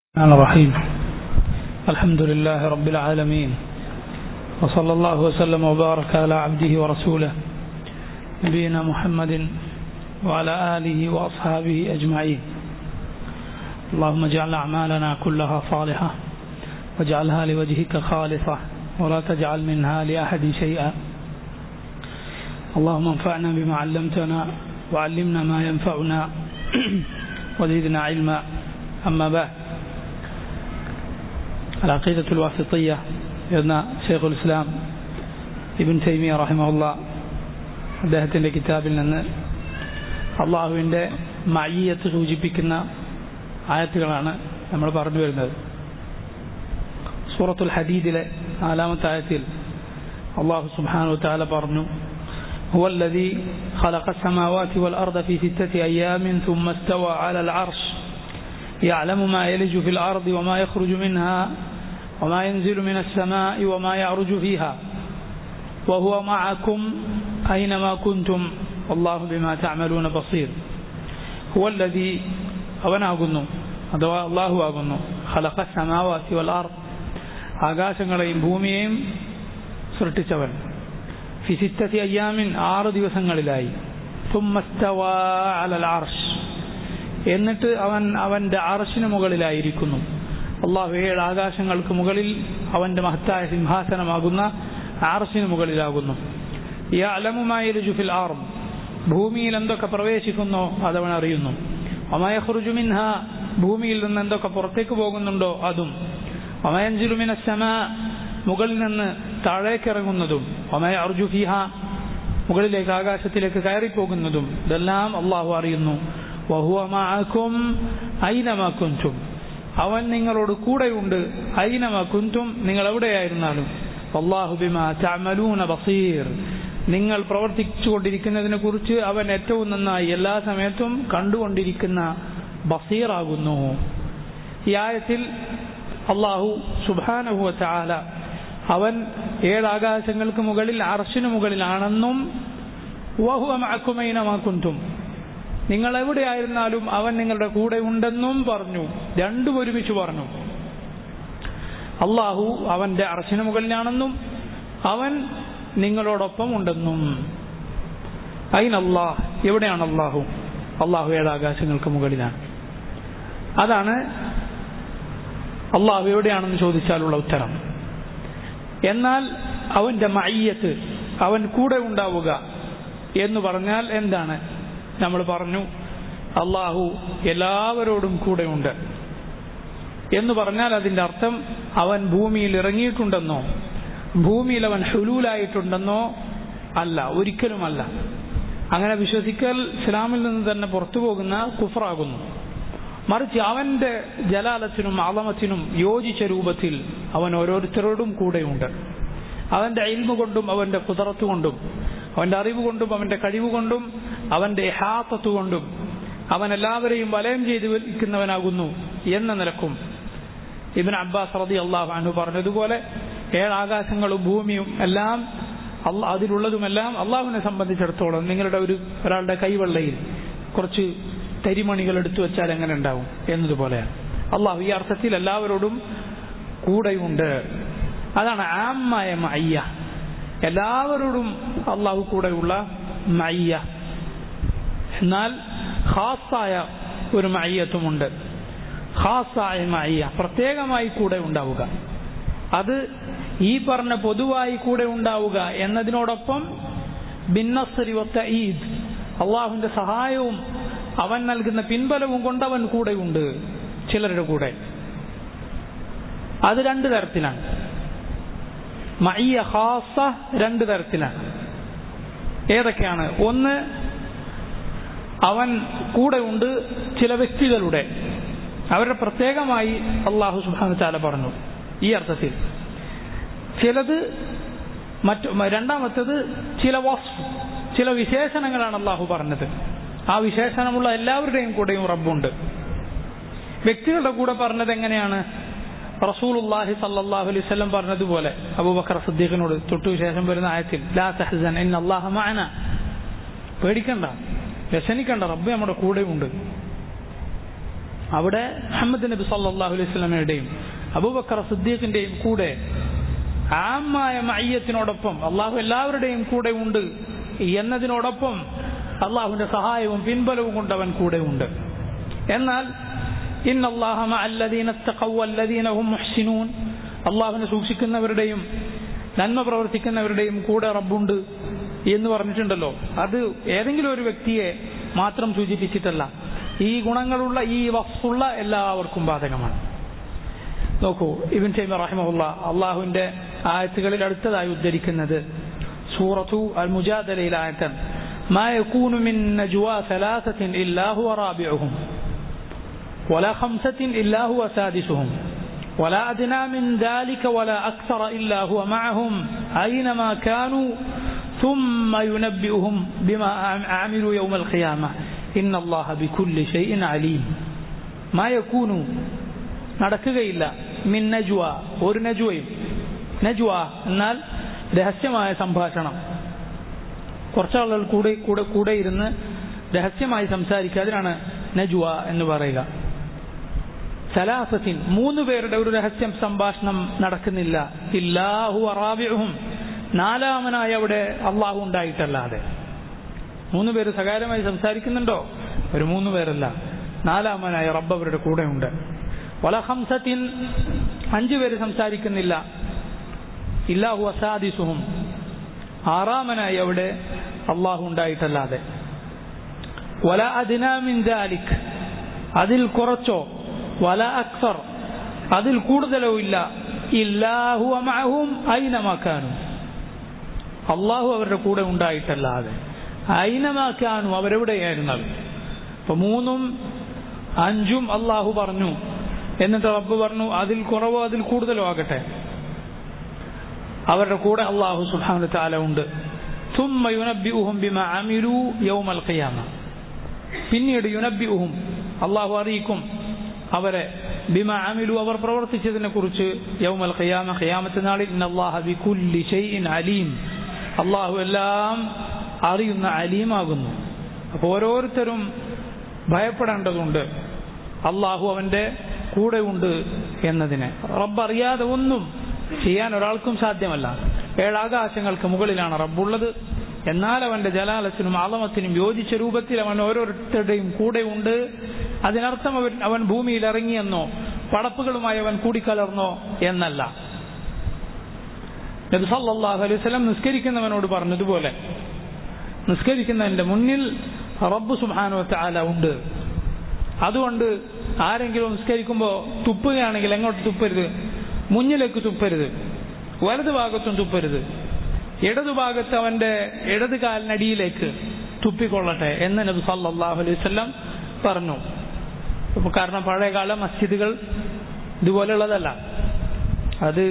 الرحمن الرحيم الحمد لله رب العالمين وصلى الله وسلم وبارك على عبده ورسوله نبينا محمد وعلى آله وأصحابه أجمعين اللهم اجعل أعمالنا كلها صالحة واجعلها لوجهك خالصة ولا تجعل منها لأحد شيئا اللهم انفعنا بما علمتنا وعلمنا ما ينفعنا وزدنا علما أما بعد العقيدة الواسطية എന്ന ഷെയ്ഖുൽ ഇസ്ലാം ഇബിൻ തൈമിയ റഹിമുള്ള അദ്ദേഹത്തിൻ്റെ കിതാബിൽ നിന്ന് അള്ളാഹുവിൻ്റെ മയ്യത്ത് സൂചിപ്പിക്കുന്ന ആയത്തുകളാണ് നമ്മൾ പറഞ്ഞു വരുന്നത് സൂറത്തുൽ ഹദീദിലെ നാലാമത്തെ ആയത്തിൽ അള്ളാഹു സുബാനു താല പറഞ്ഞു هو الذي خلق السماوات والأرض في ستة أيام ثم استوى على العرش يعلم ما يلج في الأرض وما يخرج منها وما ينزل من السماء وما يعرج فيها وهو معكم أينما كنتم والله بما تعملون بصير هو الذي അവനാകുന്നു അഥവാ അള്ളാഹു ആകുന്നു ഖലഖ സമാവാത്തി വൽ അർ ആകാശങ്ങളെയും ഭൂമിയെയും സൃഷ്ടിച്ചവൻ ഫിസിത്തത്തി അയ്യാമിൻ ആറ് ദിവസങ്ങളിലായി അലൽ അർഷ് എന്നിട്ട് അവൻ അവന്റെ അർഷിന് മുകളിലായിരിക്കുന്നു അള്ളാഹു ഏഴ് ആകാശങ്ങൾക്ക് മുകളിൽ അവന്റെ മഹത്തായ സിംഹാസനമാകുന്ന ആർഷിന് മുകളിലാകുന്നു ഈ അലമുമായ ജുഫിൽ ആറും ഭൂമിയിൽ എന്തൊക്കെ പ്രവേശിക്കുന്നോ അതവൻ അറിയുന്നു ഒമയഹുറുജുമിൻഹ ഭൂമിയിൽ നിന്ന് എന്തൊക്കെ പുറത്തേക്ക് പോകുന്നുണ്ടോ അതും ഒമയഞ്ചുലുമിന സമ മുകളിൽ നിന്ന് താഴേക്കിറങ്ങുന്നതും ഒമയ അർജുഫിഹ മുകളിലേക്ക് ആകാശത്തിലേക്ക് കയറിപ്പോകുന്നതും ഇതെല്ലാം അള്ളാഹു അറിയുന്നു വഹുവമാക്കും ഐനമാക്കുൻറ്റും അവൻ നിങ്ങളോട് കൂടെയുണ്ട് ഐനമ കുന്തും നിങ്ങൾ എവിടെയായിരുന്നാലും അള്ളാഹു ബിമാ തഅമലൂന ബസീർ നിങ്ങൾ പ്രവർത്തിച്ചുകൊണ്ടിരിക്കുന്നതിനെ കുറിച്ച് അവൻ ഏറ്റവും നന്നായി എല്ലാ സമയത്തും കണ്ടുകൊണ്ടിരിക്കുന്ന ബസീറാകുന്നു ഈ ആയത്തിൽ അള്ളാഹു സുബാനഹു ചാല അവൻ ഏഴാകാശങ്ങൾക്ക് മുകളിൽ അർഷിന് മുകളിലാണെന്നും വഹുവ മഅക്കുമൈനമാക്കുന്തും നിങ്ങൾ എവിടെയായിരുന്നാലും അവൻ നിങ്ങളുടെ കൂടെ ഉണ്ടെന്നും പറഞ്ഞു രണ്ടും ഒരുമിച്ച് പറഞ്ഞു അള്ളാഹു അവന്റെ അറച്ചിന് മുകളിലാണെന്നും അവൻ നിങ്ങളോടൊപ്പം ഉണ്ടെന്നും അയിനല്ലാഹ് എവിടെയാണ് അള്ളാഹു അള്ളാഹു ഏഴാകാശങ്ങൾക്ക് മുകളിലാണ് അതാണ് അള്ളാഹു എവിടെയാണെന്ന് ചോദിച്ചാലുള്ള ഉത്തരം എന്നാൽ അവന്റെ മയ്യത്ത് അവൻ കൂടെ ഉണ്ടാവുക എന്ന് പറഞ്ഞാൽ എന്താണ് നമ്മൾ പറഞ്ഞു അള്ളാഹു എല്ലാവരോടും കൂടെയുണ്ട് എന്ന് പറഞ്ഞാൽ അതിന്റെ അർത്ഥം അവൻ ഭൂമിയിൽ ഇറങ്ങിയിട്ടുണ്ടെന്നോ ഭൂമിയിൽ അവൻ ഹുലൂലായിട്ടുണ്ടെന്നോ അല്ല ഒരിക്കലുമല്ല അങ്ങനെ വിശ്വസിക്കൽ ഇസ്ലാമിൽ നിന്ന് തന്നെ പുറത്തു പോകുന്ന കുഫറാകുന്നു മറിച്ച് അവന്റെ ജലാലത്തിനും അളമത്തിനും യോജിച്ച രൂപത്തിൽ അവൻ ഓരോരുത്തരോടും കൂടെയുണ്ട് അവന്റെ അയിൽമ കൊണ്ടും അവന്റെ കുതിറത്ത് കൊണ്ടും അവന്റെ അറിവ് കൊണ്ടും അവന്റെ കഴിവ് കൊണ്ടും അവന്റെ ഹാത്തത്ത് കൊണ്ടും അവൻ എല്ലാവരെയും വലയം ചെയ്തു വയ്ക്കുന്നവനാകുന്നു എന്ന നിലക്കും ഇബിൻ അബ്ബാസ് റതി അള്ളാഹു അനു പറഞ്ഞതുപോലെ ഏഴാകാശങ്ങളും ഭൂമിയും എല്ലാം അതിലുള്ളതുമെല്ലാം അള്ളാഹുവിനെ സംബന്ധിച്ചിടത്തോളം നിങ്ങളുടെ ഒരു ഒരാളുടെ കൈവെള്ളയിൽ കുറച്ച് തരിമണികൾ എടുത്തു വെച്ചാൽ എങ്ങനെ ഉണ്ടാവും എന്നതുപോലെയാണ് അള്ളാഹു ഈ അർത്ഥത്തിൽ എല്ലാവരോടും കൂടെയുണ്ട് അതാണ് ആമായ മയ്യ എല്ലാവരോടും അള്ളാഹു കൂടെയുള്ള മയ്യ എന്നാൽ ഖാസായ ഒരു മയ്യത്തുമുണ്ട് ഖാസായ മയ്യ പ്രത്യേകമായി കൂടെ ഉണ്ടാവുക അത് ഈ പറഞ്ഞ പൊതുവായി കൂടെ ഉണ്ടാവുക എന്നതിനോടൊപ്പം ഭിന്നസ്രി ഒത്ത ഈദ് അള്ളാഹുവിന്റെ സഹായവും അവൻ നൽകുന്ന പിൻബലവും കൊണ്ടവൻ കൂടെയുണ്ട് ചിലരുടെ കൂടെ അത് രണ്ട് തരത്തിലാണ് മയ്യ ഖാസ രണ്ട് തരത്തിലാണ് ഏതൊക്കെയാണ് ഒന്ന് അവൻ കൂടെ ഉണ്ട് ചില വ്യക്തികളുടെ അവരുടെ പ്രത്യേകമായി അള്ളാഹു സുബാന ചാല പറഞ്ഞു ഈ അർത്ഥത്തിൽ ചിലത് മറ്റു രണ്ടാമത്തത് ചില വസ്ഫ് ചില വിശേഷണങ്ങളാണ് അള്ളാഹു പറഞ്ഞത് ആ വിശേഷണമുള്ള എല്ലാവരുടെയും കൂടെയും റബ്ബുണ്ട് വ്യക്തികളുടെ കൂടെ പറഞ്ഞത് എങ്ങനെയാണ് റസൂലുല്ലാഹി സല്ലല്ലാഹു അലൈഹി വസല്ലം പറഞ്ഞതുപോലെ അബൂബക്കർ സിദ്ദീഖിനോട് തൊട്ടു ശേഷം വരുന്ന ആയത്തിൽ ലാ തഹ്സൻ ഇന്ന അല്ലാഹ മഅന പേടിക്കണ്ട വ്യസനിക്കണ്ട റബ്ബ് നമ്മുടെ കൂടെയുണ്ട് അവിടെ മുഹമ്മദ് നബി സല്ലല്ലാഹു അലൈഹി വസല്ലമയുടെയും അബൂബക്കർ സിദ്ദീഖിന്റെയും കൂടെ ആമായ മയ്യത്തിനോടൊപ്പം അള്ളാഹു എല്ലാവരുടെയും കൂടെ ഉണ്ട് എന്നതിനോടൊപ്പം അള്ളാഹുവിന്റെ സഹായവും പിൻബലവും കൊണ്ട് അവൻ കൂടെ ഉണ്ട് എന്നാൽ അള്ളാഹുവിനെ സൂക്ഷിക്കുന്നവരുടെയും നന്മ പ്രവർത്തിക്കുന്നവരുടെയും കൂടെ റബ്ബുണ്ട് എന്ന് പറഞ്ഞിട്ടുണ്ടല്ലോ അത് ഏതെങ്കിലും ഒരു വ്യക്തിയെ മാത്രം സൂചിപ്പിച്ചിട്ടല്ല ഈ ഗുണങ്ങളുള്ള ഈ വസ്തുള്ള എല്ലാവർക്കും ബാധകമാണ് നോക്കൂ ഇബിൻ തൈമ റഹിമഹുല്ല അള്ളാഹുവിന്റെ ആയത്തുകളിൽ അടുത്തതായി ഉദ്ധരിക്കുന്നത് സൂറത്തു അൽ മുജാദലയിൽ ആയത്തൻ ما يكون من نجوى ثلاثة إلا هو رابعهم ولا خمسة إلا هو سادسهم ولا أدنى من ذلك ولا أكثر إلا هو معهم أينما كانوا ثم ينبئهم بما عملوا يوم القيامة إن الله بكل شيء عليم ما يكون നടക്കുകയില്ല മിൻ നജുവ ഒരു നജുവയും നജുവ എന്നാൽ രഹസ്യമായ സംഭാഷണം കുറച്ചാളുകൾ കൂടെ കൂടെ കൂടെ ഇരുന്ന് രഹസ്യമായി സംസാരിക്കുക അതിനാണ് നജുവ എന്ന് പറയുക സലാസത്തിൻ മൂന്ന് പേരുടെ ഒരു രഹസ്യം സംഭാഷണം നടക്കുന്നില്ല ഇല്ലാഹു അറാബിഹും നാലാമനായി അവിടെ അള്ളാഹു ഉണ്ടായിട്ടല്ലാതെ മൂന്ന് പേര് സകാരമായി സംസാരിക്കുന്നുണ്ടോ ഒരു മൂന്ന് പേരല്ല നാലാമനായ റബ്ബ് അവരുടെ കൂടെ ഉണ്ട് വല ഹംസത്തിൻ അഞ്ചു പേര് സംസാരിക്കുന്നില്ല ഇല്ലാഹു അസാദിസുഹും ആറാമനായി അവിടെ അള്ളാഹു ഉണ്ടായിട്ടല്ലാതെ വല അദിനാമിൻ ദാലിക് അതിൽ കുറച്ചോ വല അക്സർ അതിൽ കൂടുതലോ ഇല്ല ഇല്ലാഹു അമഅഹും ഐനമാക്കാനും അള്ളാഹു അവരുടെ കൂടെ ഉണ്ടായിട്ടല്ലാതെ ഐനമാക്കാനും അവരെവിടെയായിരുന്നത് അപ്പൊ മൂന്നും അഞ്ചും അള്ളാഹു പറഞ്ഞു എന്നിട്ട് റബ്ബ് പറഞ്ഞു അതിൽ കുറവോ അതിൽ കൂടുതലോ ആകട്ടെ അവരുടെ കൂടെ അള്ളാഹു സുഹാനു താല ഉണ്ട് ثم ينبئهم بما عملوا يوم القيامة പിന്നീട് യുനബിഉഹും അള്ളാഹു അറിയിക്കും അവരെ ബിമ അമിലു അവർ പ്രവർത്തിച്ചതിനെ കുറിച്ച് യൗമൽ ഖിയാമ ഖിയാമത്ത് നാളിൽ ഇന്നല്ലാഹ ബികുല്ലി ഷൈഇൻ അലീം അള്ളാഹു എല്ലാം അറിയുന്ന അലീമാകുന്നു അപ്പോൾ ഓരോരുത്തരും ഭയപ്പെടേണ്ടതുണ്ട് അള്ളാഹു അവന്റെ കൂടെ ഉണ്ട് എന്നതിനെ റബ്ബ് അറിയാതെ ഒന്നും ചെയ്യാൻ ഒരാൾക്കും സാധ്യമല്ല ഏഴാകാശങ്ങൾക്ക് മുകളിലാണ് റബ്ബുള്ളത് എന്നാൽ അവന്റെ ജലാലത്തിനും ആളമത്തിനും യോജിച്ച രൂപത്തിൽ അവൻ ഓരോരുത്തരുടെയും കൂടെ ഉണ്ട് അതിനർത്ഥം അവൻ അവൻ ഭൂമിയിൽ ഇറങ്ങിയെന്നോ പടപ്പുകളുമായി അവൻ കൂടിക്കലർന്നോ എന്നല്ല നബി സല്ലല്ലാഹു അലൈഹി വസല്ലം നിസ്കരിക്കുന്നവനോട് പറഞ്ഞതുപോലെ നിസ്കരിക്കുന്നതിന്റെ മുന്നിൽ റബ്ബ് സുബ്ഹാനഹു വതആല ഉണ്ട് അതുകൊണ്ട് ആരെങ്കിലും നിസ്കരിക്കുമ്പോൾ തുപ്പുകയാണെങ്കിൽ എങ്ങോട്ട് തുപ്പരുത് മുന്നിലേക്ക് തുപ്പരുത് വലതു ഭാഗത്തും തുപ്പരുത് ഇടതുഭാഗത്ത് അവന്റെ ഇടത് കാലിനടിയിലേക്ക് തുപ്പിക്കൊള്ളട്ടെ എന്ന് നബി സല്ലല്ലാഹു അലൈഹി വസല്ലം പറഞ്ഞു ഇപ്പൊ കാരണം പഴയകാല മസ്ജിദുകൾ ഇതുപോലെയുള്ളതല്ല അത്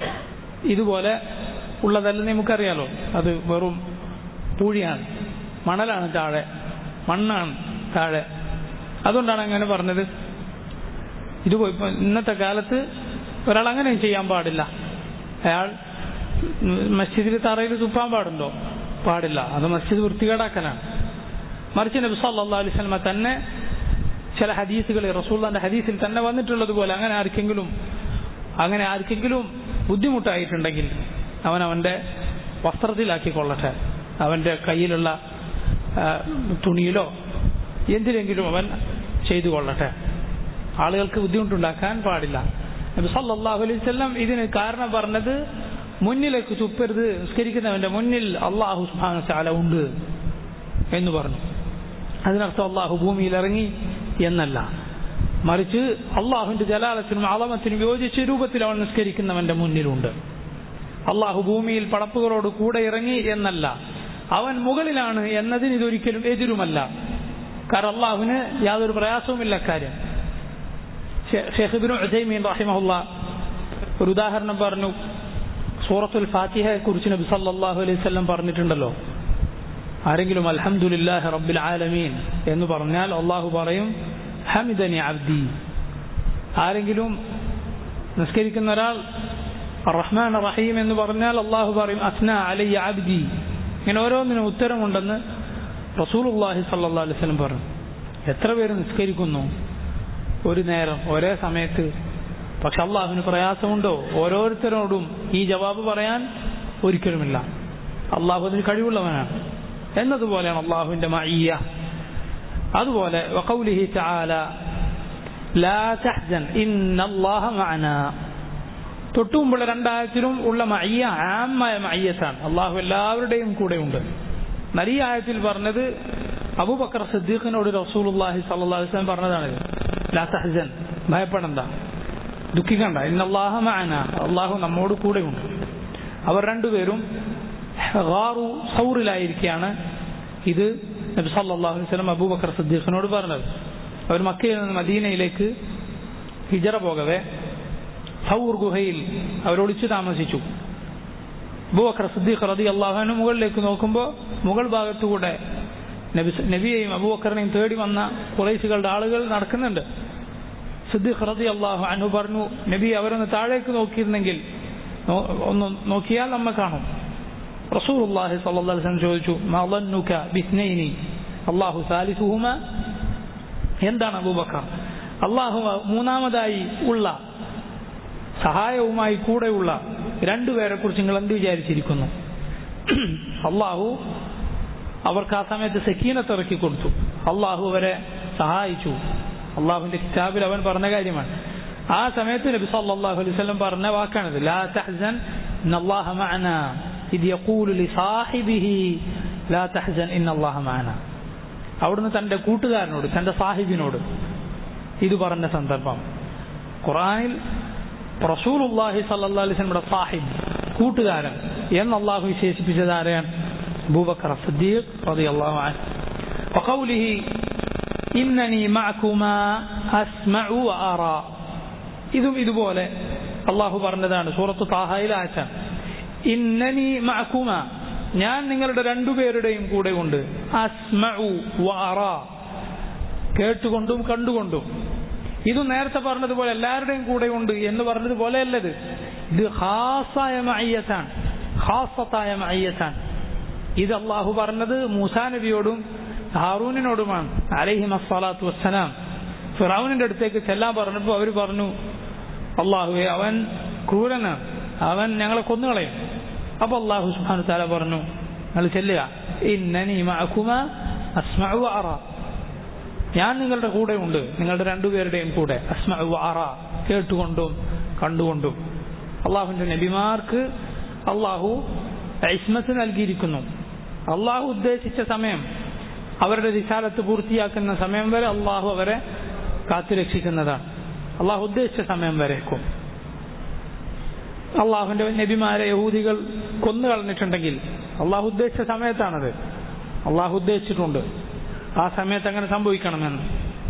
ഇതുപോലെ ഉള്ളതല്ലെന്ന് നമുക്കറിയാലോ അത് വെറും പൂഴിയാണ് മണലാണ് താഴെ മണ്ണാണ് താഴെ അതുകൊണ്ടാണ് അങ്ങനെ പറഞ്ഞത് ഇത് ഇപ്പൊ ഇന്നത്തെ കാലത്ത് ഒരാൾ അങ്ങനെ ചെയ്യാൻ പാടില്ല അയാൾ മസ്ജിദിൽ തറയിൽ തുപ്പാൻ പാടുണ്ടോ പാടില്ല അത് മസ്ജിദ് വൃത്തികേടാക്കലാണ് മറിച്ച് നബി സല്ലല്ലാഹു അലൈഹി വസല്ലമ തന്നെ ചില ഹദീസുകളിൽ റസൂള്ളാന്റെ ഹദീസിൽ തന്നെ വന്നിട്ടുള്ളത് പോലെ അങ്ങനെ ആർക്കെങ്കിലും അങ്ങനെ ആർക്കെങ്കിലും ബുദ്ധിമുട്ടായിട്ടുണ്ടെങ്കിൽ അവൻ അവന്റെ വസ്ത്രത്തിലാക്കിക്കൊള്ളട്ടെ അവന്റെ കയ്യിലുള്ള തുണിയിലോ എന്തിലെങ്കിലും അവൻ ചെയ്തു കൊള്ളട്ടെ ആളുകൾക്ക് ബുദ്ധിമുട്ടുണ്ടാക്കാൻ പാടില്ല നബി സല്ലല്ലാഹു അലൈഹി വസല്ലം ഇതിന് കാരണം പറഞ്ഞത് മുന്നിലേക്ക് തുപ്പരുത് നിസ്കരിക്കുന്നവന്റെ മുന്നിൽ അള്ളാഹു സുബ്ഹാനഹു വതആല ഉണ്ട് എന്ന് പറഞ്ഞു അതിനർത്ഥം അള്ളാഹു ഭൂമിയിൽ ഇറങ്ങി എന്നല്ല മറിച്ച് അള്ളാഹുവിന്റെ ജലാലത്തിനും അളമത്തിനും യോജിച്ച രൂപത്തിൽ അവൻ നിസ്കരിക്കുന്നവന്റെ മുന്നിലുണ്ട് അള്ളാഹു ഭൂമിയിൽ പടപ്പുകളോട് കൂടെ ഇറങ്ങി എന്നല്ല അവൻ മുകളിലാണ് എന്നതിന് ഇതൊരിക്കലും എതിരുമല്ല കാരണം അള്ളാഹുവിന് യാതൊരു പ്രയാസവുമില്ല കാര്യം ഷെയ്ഖിബിനു ഉസൈമീൻ റഹിമഹുല്ല ഒരു ഉദാഹരണം പറഞ്ഞു സൂറത്തുൽ ഫാത്തിഹയെ കുറിച്ച് നബി സല്ലല്ലാഹു അലൈഹി വസല്ലം പറഞ്ഞിട്ടുണ്ടല്ലോ ആരെങ്കിലും അൽഹംദുലില്ലാഹി റബ്ബിൽ ആലമീൻ എന്ന് പറഞ്ഞാൽ അള്ളാഹു പറയും ഹമിദനി അബ്ദി ആരെങ്കിലും നിസ്കരിക്കുന്ന ഒരാൾ റഹ്മാൻ റഹീം എന്ന് പറഞ്ഞാൽ അള്ളാഹു പറയും അസ്ന അലയ്യ അബ്ദി ഇങ്ങനെ ഓരോന്നിനും ഉത്തരമുണ്ടെന്ന് റസൂലുള്ളാഹി സല്ലല്ലാഹു അലൈഹി വസല്ലം പറഞ്ഞു എത്ര പേര് നിസ്കരിക്കുന്നു ഒരു നേരം ഒരേ സമയത്ത് പക്ഷെ അള്ളാഹുവിന് പ്രയാസമുണ്ടോ ഓരോരുത്തരോടും ഈ ജവാബ് പറയാൻ ഒരിക്കലുമില്ല അള്ളാഹു അതിന് കഴിവുള്ളവനാണ് എന്നതുപോലെയാണ് അള്ളാഹുവിന്റെ മയ്യ അതുപോലെ വഖൗലിഹി തആല ലാ തഹ്സൻ ഇന്നല്ലാഹ മഅനാ തൊട്ടുമുമ്പുള്ള രണ്ടായത്തിലും ഉള്ള മയ്യ ആമായ മയ്യത്താണ് അള്ളാഹു എല്ലാവരുടെയും കൂടെ ഉണ്ട് നരിയ ആയത്തിൽ പറഞ്ഞത് അബൂബക്കർ സിദ്ദീഖിനോട് റസൂലുള്ളാഹി സ്വല്ലല്ലാഹു അലൈഹി വസല്ലം പറഞ്ഞതാണ് ലാ തഹ്സൻ ഭയപ്പെടണ്ട ദുഃഖിക്കണ്ട ഇന്നല്ലാഹ മഅന അള്ളാഹു നമ്മോട് കൂടെയുണ്ട് അവർ രണ്ടുപേരും ഗാറു സൗറിലായിരിക്കുകയാണ് ഇത് നബി സല്ലല്ലാഹു അലൈഹി വസല്ലം അബൂബക്കർ സിദ്ദീഖിനോട് പറഞ്ഞത് അവർ മക്കയിൽ നിന്ന് മദീനയിലേക്ക് ഹിജറ പോകവേ സൗർ ഗുഹയിൽ അവർ ഒളിച്ചു താമസിച്ചു അബൂബക്കർ സിദ്ദീഖ് റതി അള്ളാഹുവിന് മുകളിലേക്ക് നോക്കുമ്പോൾ മുകൾ ഭാഗത്തുകൂടെ നബി നബിയെയും അബൂബക്കറിനെയും തേടി വന്ന കുറേശികളുടെ ആളുകൾ നടക്കുന്നുണ്ട് സിദ്ദീഖ് റതി അള്ളാഹു അനു പറഞ്ഞു നബി അവരൊന്ന് താഴേക്ക് നോക്കിയിരുന്നെങ്കിൽ ഒന്ന് നോക്കിയാൽ നമ്മെ കാണും റസൂൽ അള്ളാഹി സല്ലാസ്ലം ചോദിച്ചു മലന്നുക ബിസ്നൈനി അള്ളാഹു സാലിസുഹുമ എന്താണ് അബൂബക്കർ അള്ളാഹു മൂന്നാമതായി ഉള്ള സഹായവുമായി കൂടെയുള്ള രണ്ടുപേരെ കുറിച്ച് നിങ്ങൾ എന്ത് വിചാരിച്ചിരിക്കുന്നു അള്ളാഹു അവർക്ക് ആ സമയത്ത് സക്കീനത്ത് ഇറക്കി കൊടുത്തു അള്ളാഹു അവരെ സഹായിച്ചു അള്ളാഹുവിന്റെ കിതാബിൽ അവൻ പറഞ്ഞ കാര്യമാണ് ആ സമയത്ത് നബി സല്ലല്ലാഹു അലൈഹി വസല്ലം പറഞ്ഞ വാക്കാണിത് ലാ തഹ്സൻ ഇന്നല്ലാഹ മഅന ഇത് യഖൂലു ലിസാഹിബിഹി ലാ തഹ്സൻ ഇന്നല്ലാഹ മഅന അവിടുന്ന് തന്റെ കൂട്ടുകാരനോട് തന്റെ സാഹിബിനോട് ഇത് പറഞ്ഞ സന്ദർഭം ഖുറാനിൽ റസൂലുള്ളാഹി സല്ലല്ലാഹു അലൈഹി വസല്ലമയുടെ സാഹിബ് കൂട്ടുകാരൻ എന്ന് അള്ളാഹു വിശേഷിപ്പിച്ചത് ആരെയാണ് അബൂബക്കർ സിദ്ദീഖ് റളിയല്ലാഹു അൻഹു وقوله إنني معكما أسمع وأرى ഇതും ഇതുപോലെ അള്ളാഹു പറഞ്ഞതാണ് സൂറത്ത് താഹയിൽ ആച്ച ഇന്നനി മഅക്കുമ ഞാൻ നിങ്ങളുടെ രണ്ടുപേരുടെയും കൂടെ ഉണ്ട് അസ്മഉ വഅറ കേട്ടുകൊണ്ടും കണ്ടുകൊണ്ടും ഇത് നേരത്തെ പറഞ്ഞതുപോലെ എല്ലാവരുടെയും കൂടെ ഉണ്ട് എന്ന് പറഞ്ഞതുപോലെ അല്ലത് ഇത് ഹാസായ മയ്യത്താണ് ഹാസത്തായ മയ്യത്താണ് ഇത് അള്ളാഹു പറഞ്ഞത് മൂസാ നബിയോടും ഹാറൂനിനോടുമാണ് അലഹിം അസ്സലാത്തു വസ്സലാം ഫിറാവുനിന്റെ അടുത്തേക്ക് ചെല്ലാൻ പറഞ്ഞപ്പോൾ അവർ പറഞ്ഞു അള്ളാഹുവെ അവൻ ക്രൂരനാണ് അവൻ ഞങ്ങളെ കൊന്നുകളയും അപ്പൊ അള്ളാഹു സുബാനു താല പറഞ്ഞു നിങ്ങൾ ചെല്ലുക ഇന്നനി മഅകുമ അസ്മഉ അറ ഞാൻ നിങ്ങളുടെ കൂടെ ഉണ്ട് നിങ്ങളുടെ രണ്ടുപേരുടെയും കൂടെ അസ്മഉ അറ കേട്ടുകൊണ്ടും കണ്ടുകൊണ്ടും അള്ളാഹുവിന്റെ നബിമാർക്ക് അള്ളാഹു ഇസ്മത്ത് നൽകിയിരിക്കുന്നു അള്ളാഹു ഉദ്ദേശിച്ച സമയം അവരുടെ വിശാലത്ത് പൂർത്തിയാക്കുന്ന സമയം വരെ അള്ളാഹു അവരെ കാത്തുരക്ഷിക്കുന്നതാണ് അള്ളാഹു ഉദ്ദേശിച്ച സമയം വരേക്കും അള്ളാഹുവിന്റെ നബിമാരെ യഹൂദികൾ കൊന്നു കളഞ്ഞിട്ടുണ്ടെങ്കിൽ അള്ളാഹു ഉദ്ദേശിച്ച സമയത്താണത് അള്ളാഹു ഉദ്ദേശിച്ചിട്ടുണ്ട് ആ സമയത്ത് അങ്ങനെ സംഭവിക്കണമെന്ന്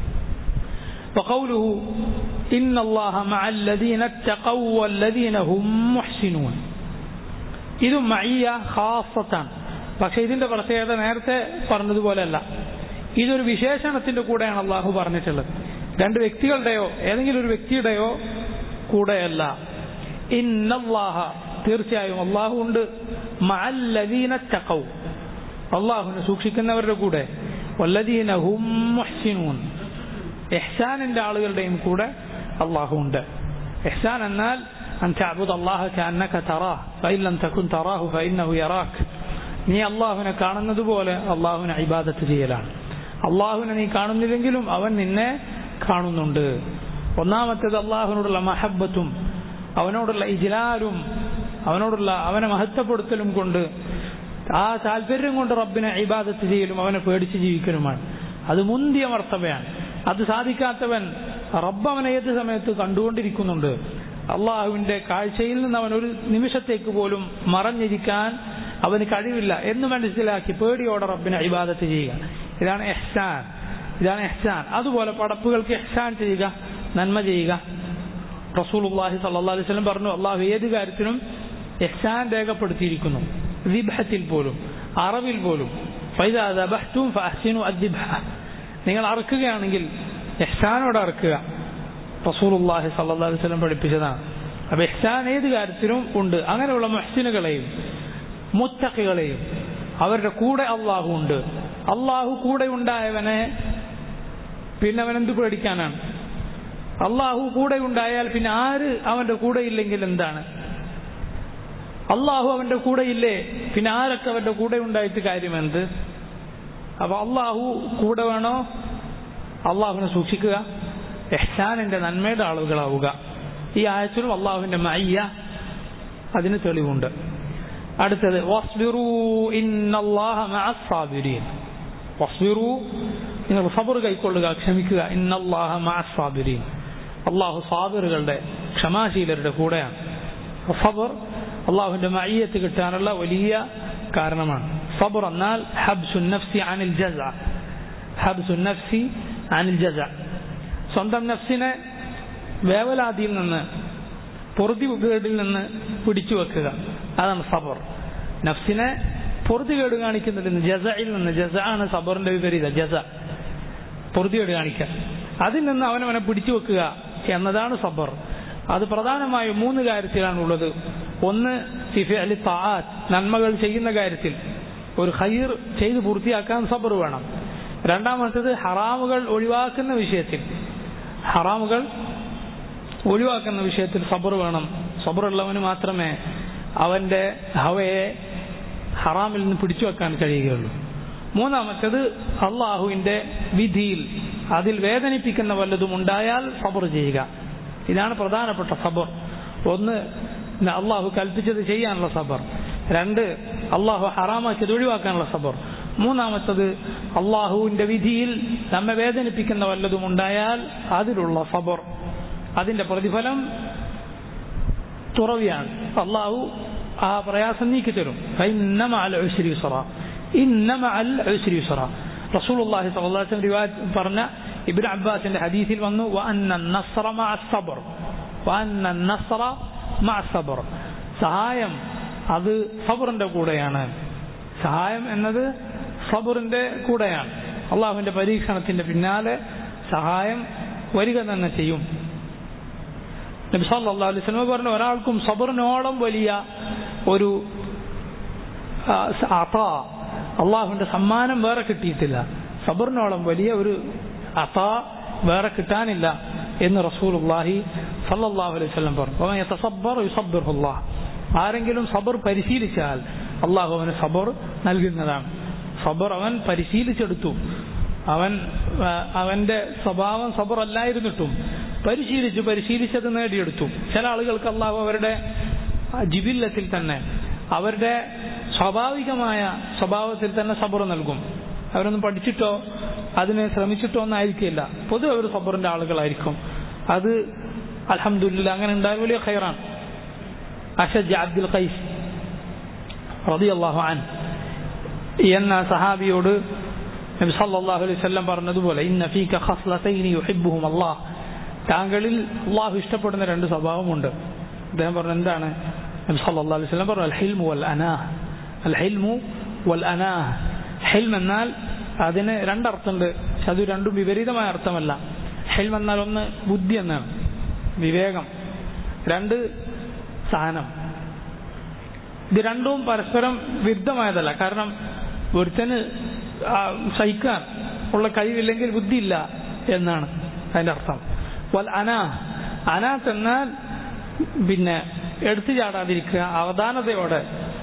وقوله إن الله مع الذين اتقوا والذين هم محسنون ഇതും മയ്യ ഖാസത്താണ് പക്ഷെ ഇതിന്റെ പ്രത്യേകത നേരത്തെ പറഞ്ഞതുപോലെയല്ല ഇതൊരു വിശേഷണത്തിന്റെ കൂടെയാണ് അള്ളാഹു പറഞ്ഞിട്ടുള്ളത് രണ്ട് വ്യക്തികളുടെയോ ഏതെങ്കിലും ഒരു വ്യക്തിയുടെയോ കൂടെയല്ല ഇന്നല്ലാഹ തീർച്ചയായും അള്ളാഹു ഉണ്ട് മഅല്ലദീന തഖൗ അള്ളാഹുവിനെ സൂക്ഷിക്കുന്നവരുടെ കൂടെ വല്ലദീന ഹും മുഹ്സിനൂൻ ഇഹ്സാനിന്റെ ആളുകളുടെയും കൂടെ അള്ളാഹു ഉണ്ട് ഇഹ്സാൻ എന്നാൽ أن تعبد الله كأنك تراه فإن لم تكن تراه فإنه يراك നീ അള്ളാഹുവിനെ കാണുന്നത് പോലെ അള്ളാഹുവിനെ ഇബാദത്ത് ചെയ്യലാണ് അള്ളാഹുവിനെ നീ കാണുന്നില്ലെങ്കിലും അവൻ നിന്നെ കാണുന്നുണ്ട് ഒന്നാമത്തേത് അള്ളാഹുവിനോടുള്ള മഹബത്തും അവനോടുള്ള ഇജ്ലാലും അവനോടുള്ള അവനെ മഹത്വപ്പെടുത്തലും കൊണ്ട് ആ താല്പര്യം കൊണ്ട് റബ്ബിനെ ഇബാദത്ത് ചെയ്യലും അവനെ പേടിച്ച് ജീവിക്കലുമാണ് അത് മുന്തിയ മർത്തവയാണ് അത് സാധിക്കാത്തവൻ റബ്ബ് അവനെ ഏത് സമയത്ത് കണ്ടുകൊണ്ടിരിക്കുന്നുണ്ട് അള്ളാഹുവിന്റെ കാഴ്ചയിൽ നിന്ന് അവൻ ഒരു നിമിഷത്തേക്ക് പോലും മറഞ്ഞിരിക്കാൻ അവന് കഴിവില്ല എന്ന് മനസ്സിലാക്കി പേടിയോടെ റബ്ബിനെ ഇബാദത്ത് ചെയ്യുക ഇതാണ് എഹ്സാൻ ഇതാണ് എഹ്സാൻ അതുപോലെ പടപ്പുകൾക്ക് എഹ്സാൻ ചെയ്യുക നന്മ ചെയ്യുക റസൂലുള്ളാഹി സല്ലല്ലാഹു അലൈഹി വസല്ലം പറഞ്ഞു അള്ളാഹു ഏത് കാര്യത്തിനും എഹ്സാൻ രേഖപ്പെടുത്തിയിരിക്കുന്നു ദിബ്ഹത്തിൽ പോലും അറവിൽ പോലും ഫൈദാ ദബഹ്തും ഫഅഹ്സിനു അദ്ദിബ്ഹ നിങ്ങൾ അറക്കുകയാണെങ്കിൽ എഹ്സാനോടെ അറക്കുക റസൂലുള്ളാഹി സല്ലല്ലാഹു അലൈഹി വസല്ലം പഠിപ്പിച്ചതാണ് അപ്പൊ എഹ്സാൻ ഏത് കാര്യത്തിലും ഉണ്ട് അങ്ങനെയുള്ള മുഹ്സിനുകളെയും മുത്തഖികളെയും അവരുടെ കൂടെ അള്ളാഹു ഉണ്ട് അള്ളാഹു കൂടെ ഉണ്ടായവനെ പിന്നെ അവൻ എന്ത് പേടിക്കാനാണ് അള്ളാഹു കൂടെ ഉണ്ടായാൽ പിന്നെ ആര് അവന്റെ കൂടെ ഇല്ലെങ്കിൽ എന്താണ് അള്ളാഹു അവന്റെ കൂടെ ഇല്ലേ പിന്നെ ആരൊക്കെ അവന്റെ കൂടെ ഉണ്ടായിട്ട് കാര്യമെന്ത് അപ്പൊ അള്ളാഹു കൂടെ വേണോ അള്ളാഹുവിനെ സൂക്ഷിക്കുക എഹ്സാനിന്റെ നന്മയുടെ ആളുകളാവുക ഈ ആയത്തിലും അള്ളാഹുവിന്റെ മയ്യ അതിന് തെളിവുണ്ട് അടുത്തത് വസ്ബിറു ഇന്നല്ലാഹ മഅസ് സാബിരീൻ വസ്ബിറു നിങ്ങൾ സബർ കൈക്കൊള്ളുക ക്ഷമിക്കുക ഇന്നല്ലാഹ മഅസ് സാബിരീൻ അള്ളാഹു സാബിറുകളുടെ ക്ഷമാശീലരുടെ കൂടെയാണ് സബർ അള്ളാഹുവിന്റെ മയ്യത്ത് കിട്ടാനുള്ള വലിയ കാരണമാണ് സബർ എന്നാൽ ഹബ്സു നഫ്സി അനിൽ ജസ ഹബ്സു നഫ്സി അനിൽ ജസ സ്വന്തം നഫ്സിനെ വേവലാതിയിൽ നിന്ന് പൊറുതികേടിൽ നിന്ന് പിടിച്ചു വെക്കുക അതാണ് സബർ നഫ്സിനെ പൊറുതികേട് കാണിക്കുന്നതിൽ നിന്ന് ജസയിൽ നിന്ന് ജസ ആണ് സബറിന്റെ വിപരീത ജസ പൊറുതികേട് കാണിക്കുക അതിൽ നിന്ന് അവനവനെ പിടിച്ചു വെക്കുക എന്നതാണ് സബർ അത് പ്രധാനമായും മൂന്ന് കാര്യത്തിലാണ് ഉള്ളത് ഒന്ന് അലി താആത്ത് നന്മകൾ ചെയ്യുന്ന കാര്യത്തിൽ ഒരു ഖൈർ ചെയ്ത് പൂർത്തിയാക്കാൻ സബർ വേണം രണ്ടാമത്തേത് ഹറാമുകൾ ഒഴിവാക്കുന്ന വിഷയത്തിൽ ഹറാമുകൾ ഒഴിവാക്കുന്ന വിഷയത്തിൽ സബർ വേണം സബറുള്ളവന് മാത്രമേ അവന്റെ ഹവയെ ഹറാമിൽ നിന്ന് പിടിച്ചു വെക്കാൻ കഴിയുകയുള്ളൂ മൂന്നാമത്തേത് അള്ളാഹുവിന്റെ വിധിയിൽ അതിൽ വേദനിപ്പിക്കുന്ന വല്ലതും ഉണ്ടായാൽ സബർ ചെയ്യുക ഇതാണ് പ്രധാനപ്പെട്ട സബർ ഒന്ന് അള്ളാഹു കൽപ്പിച്ചത് ചെയ്യാനുള്ള സബർ രണ്ട് അള്ളാഹു ഹറാമാക്കിയത് ഒഴിവാക്കാനുള്ള സബർ മൂന്നാമത്തത് അള്ളാഹുവിന്റെ വിധിയിൽ നമ്മെ വേദനിപ്പിക്കുന്ന വല്ലതും ഉണ്ടായാൽ അതിലുള്ള സബർ അതിന്റെ പ്രതിഫലം തുറവിയാണ് അള്ളാഹു ആ പ്രയാസം നീക്കി തരും റസൂലുള്ളാഹി സ്വല്ലല്ലാഹു അലൈഹി റിവായത്ത് പറഞ്ഞ ഇബ്നു അബ്ബാസിന്റെ ഹദീസിൽ വന്നു വഅന്ന നസ്റ മഅ സബർ വഅന്ന നസ്റ മഅ സബർ സഹായം അത് സബറിന്റെ കൂടെയാണ് സഹായം എന്നത് സബറിന്റെ കൂടെയാണ് അള്ളാഹുവിന്റെ പരീക്ഷണത്തിന്റെ പിന്നാലെ സഹായം വരിക തന്നെ ചെയ്യും നബി സല്ലല്ലാഹു അലൈഹി വസല്ലം പറഞ്ഞു ഒരാൾക്കും സബറിനോളം വലിയ ഒരു അതാ അള്ളാഹുവിന്റെ സമ്മാനം വേറെ കിട്ടിയിട്ടില്ല സബറിനോളം വലിയ ഒരു അതാ വേറെ കിട്ടാനില്ല എന്ന് റസൂലുള്ളാഹി സല്ലല്ലാഹു അലൈഹി വസല്ലം പറഞ്ഞു യതസബ്ബർ യുസബ്ബിറുല്ലാഹ് ആരെങ്കിലും സബർ പരിശീലിച്ചാൽ അള്ളാഹു അവന് സബർ നൽകുന്നതാണ് സബർ അവൻ പരിശീലിച്ചെടുത്തു അവൻ അവന്റെ സ്വഭാവം സബർ അല്ലായിരുന്നിട്ടും പരിശീലിച്ചു പരിശീലിച്ചത് നേടിയെടുത്തു ചില ആളുകൾക്ക് അള്ളാഹു അവരുടെ ജിബില്ലത്തിൽ തന്നെ അവരുടെ സ്വാഭാവികമായ സ്വഭാവത്തിൽ തന്നെ സബർ നൽകും അവരൊന്നും പഠിച്ചിട്ടോ അതിന് ശ്രമിച്ചിട്ടോ ഒന്നും ആയിരിക്കില്ല പൊതുവെ അവർ സബറിന്റെ ആളുകളായിരിക്കും അത് അലഹമില്ല അങ്ങനെ ഉണ്ടായ വലിയ ഖൈറാണ് അഷജ് അബ്ദുൽ ഖൈസ് റളിയല്ലാഹു അൻ എന്ന സഹാബിയോട് നബി സല്ലല്ലാഹു അലൈഹി വസല്ലം പറഞ്ഞതുപോലെ ഇന്ന ഫീക ഖസ്ലതൈനി യുഹിബ്ബുഹും അല്ലാഹ് താങ്കളിൽ അള്ളാഹു ഇഷ്ടപ്പെടുന്ന രണ്ട് സ്വഭാവമുണ്ട് അദ്ദേഹം പറഞ്ഞു എന്താണ് നബി സല്ലല്ലാഹു അലൈഹി വസല്ലം പറഞ്ഞു അൽ ഹിൽമു വൽ അനാഹ് അൽ ഹിൽമു വൽ അനാഹ് ഹിൽം എന്നാൽ അതിന് രണ്ടർത്ഥമുണ്ട് പക്ഷെ അത് രണ്ടും വിപരീതമായ അർത്ഥമല്ല ഹിൽം എന്നാൽ ഒന്ന് ബുദ്ധി എന്നാണ് വിവേകം രണ്ട് സഹനം ഇത് രണ്ടും പരസ്പരം വിരുദ്ധമായതല്ല കാരണം ഒരുത്തന് സഹിക്കാൻ ഉള്ള കഴിവില്ലെങ്കിൽ ബുദ്ധിയില്ല എന്നാണ് അതിന്റെ അർത്ഥം വൽ അനാ അനാത്ത് എന്നാൽ പിന്നെ എടുത്തു ചാടാതിരിക്കുക അവധാനതയോടെ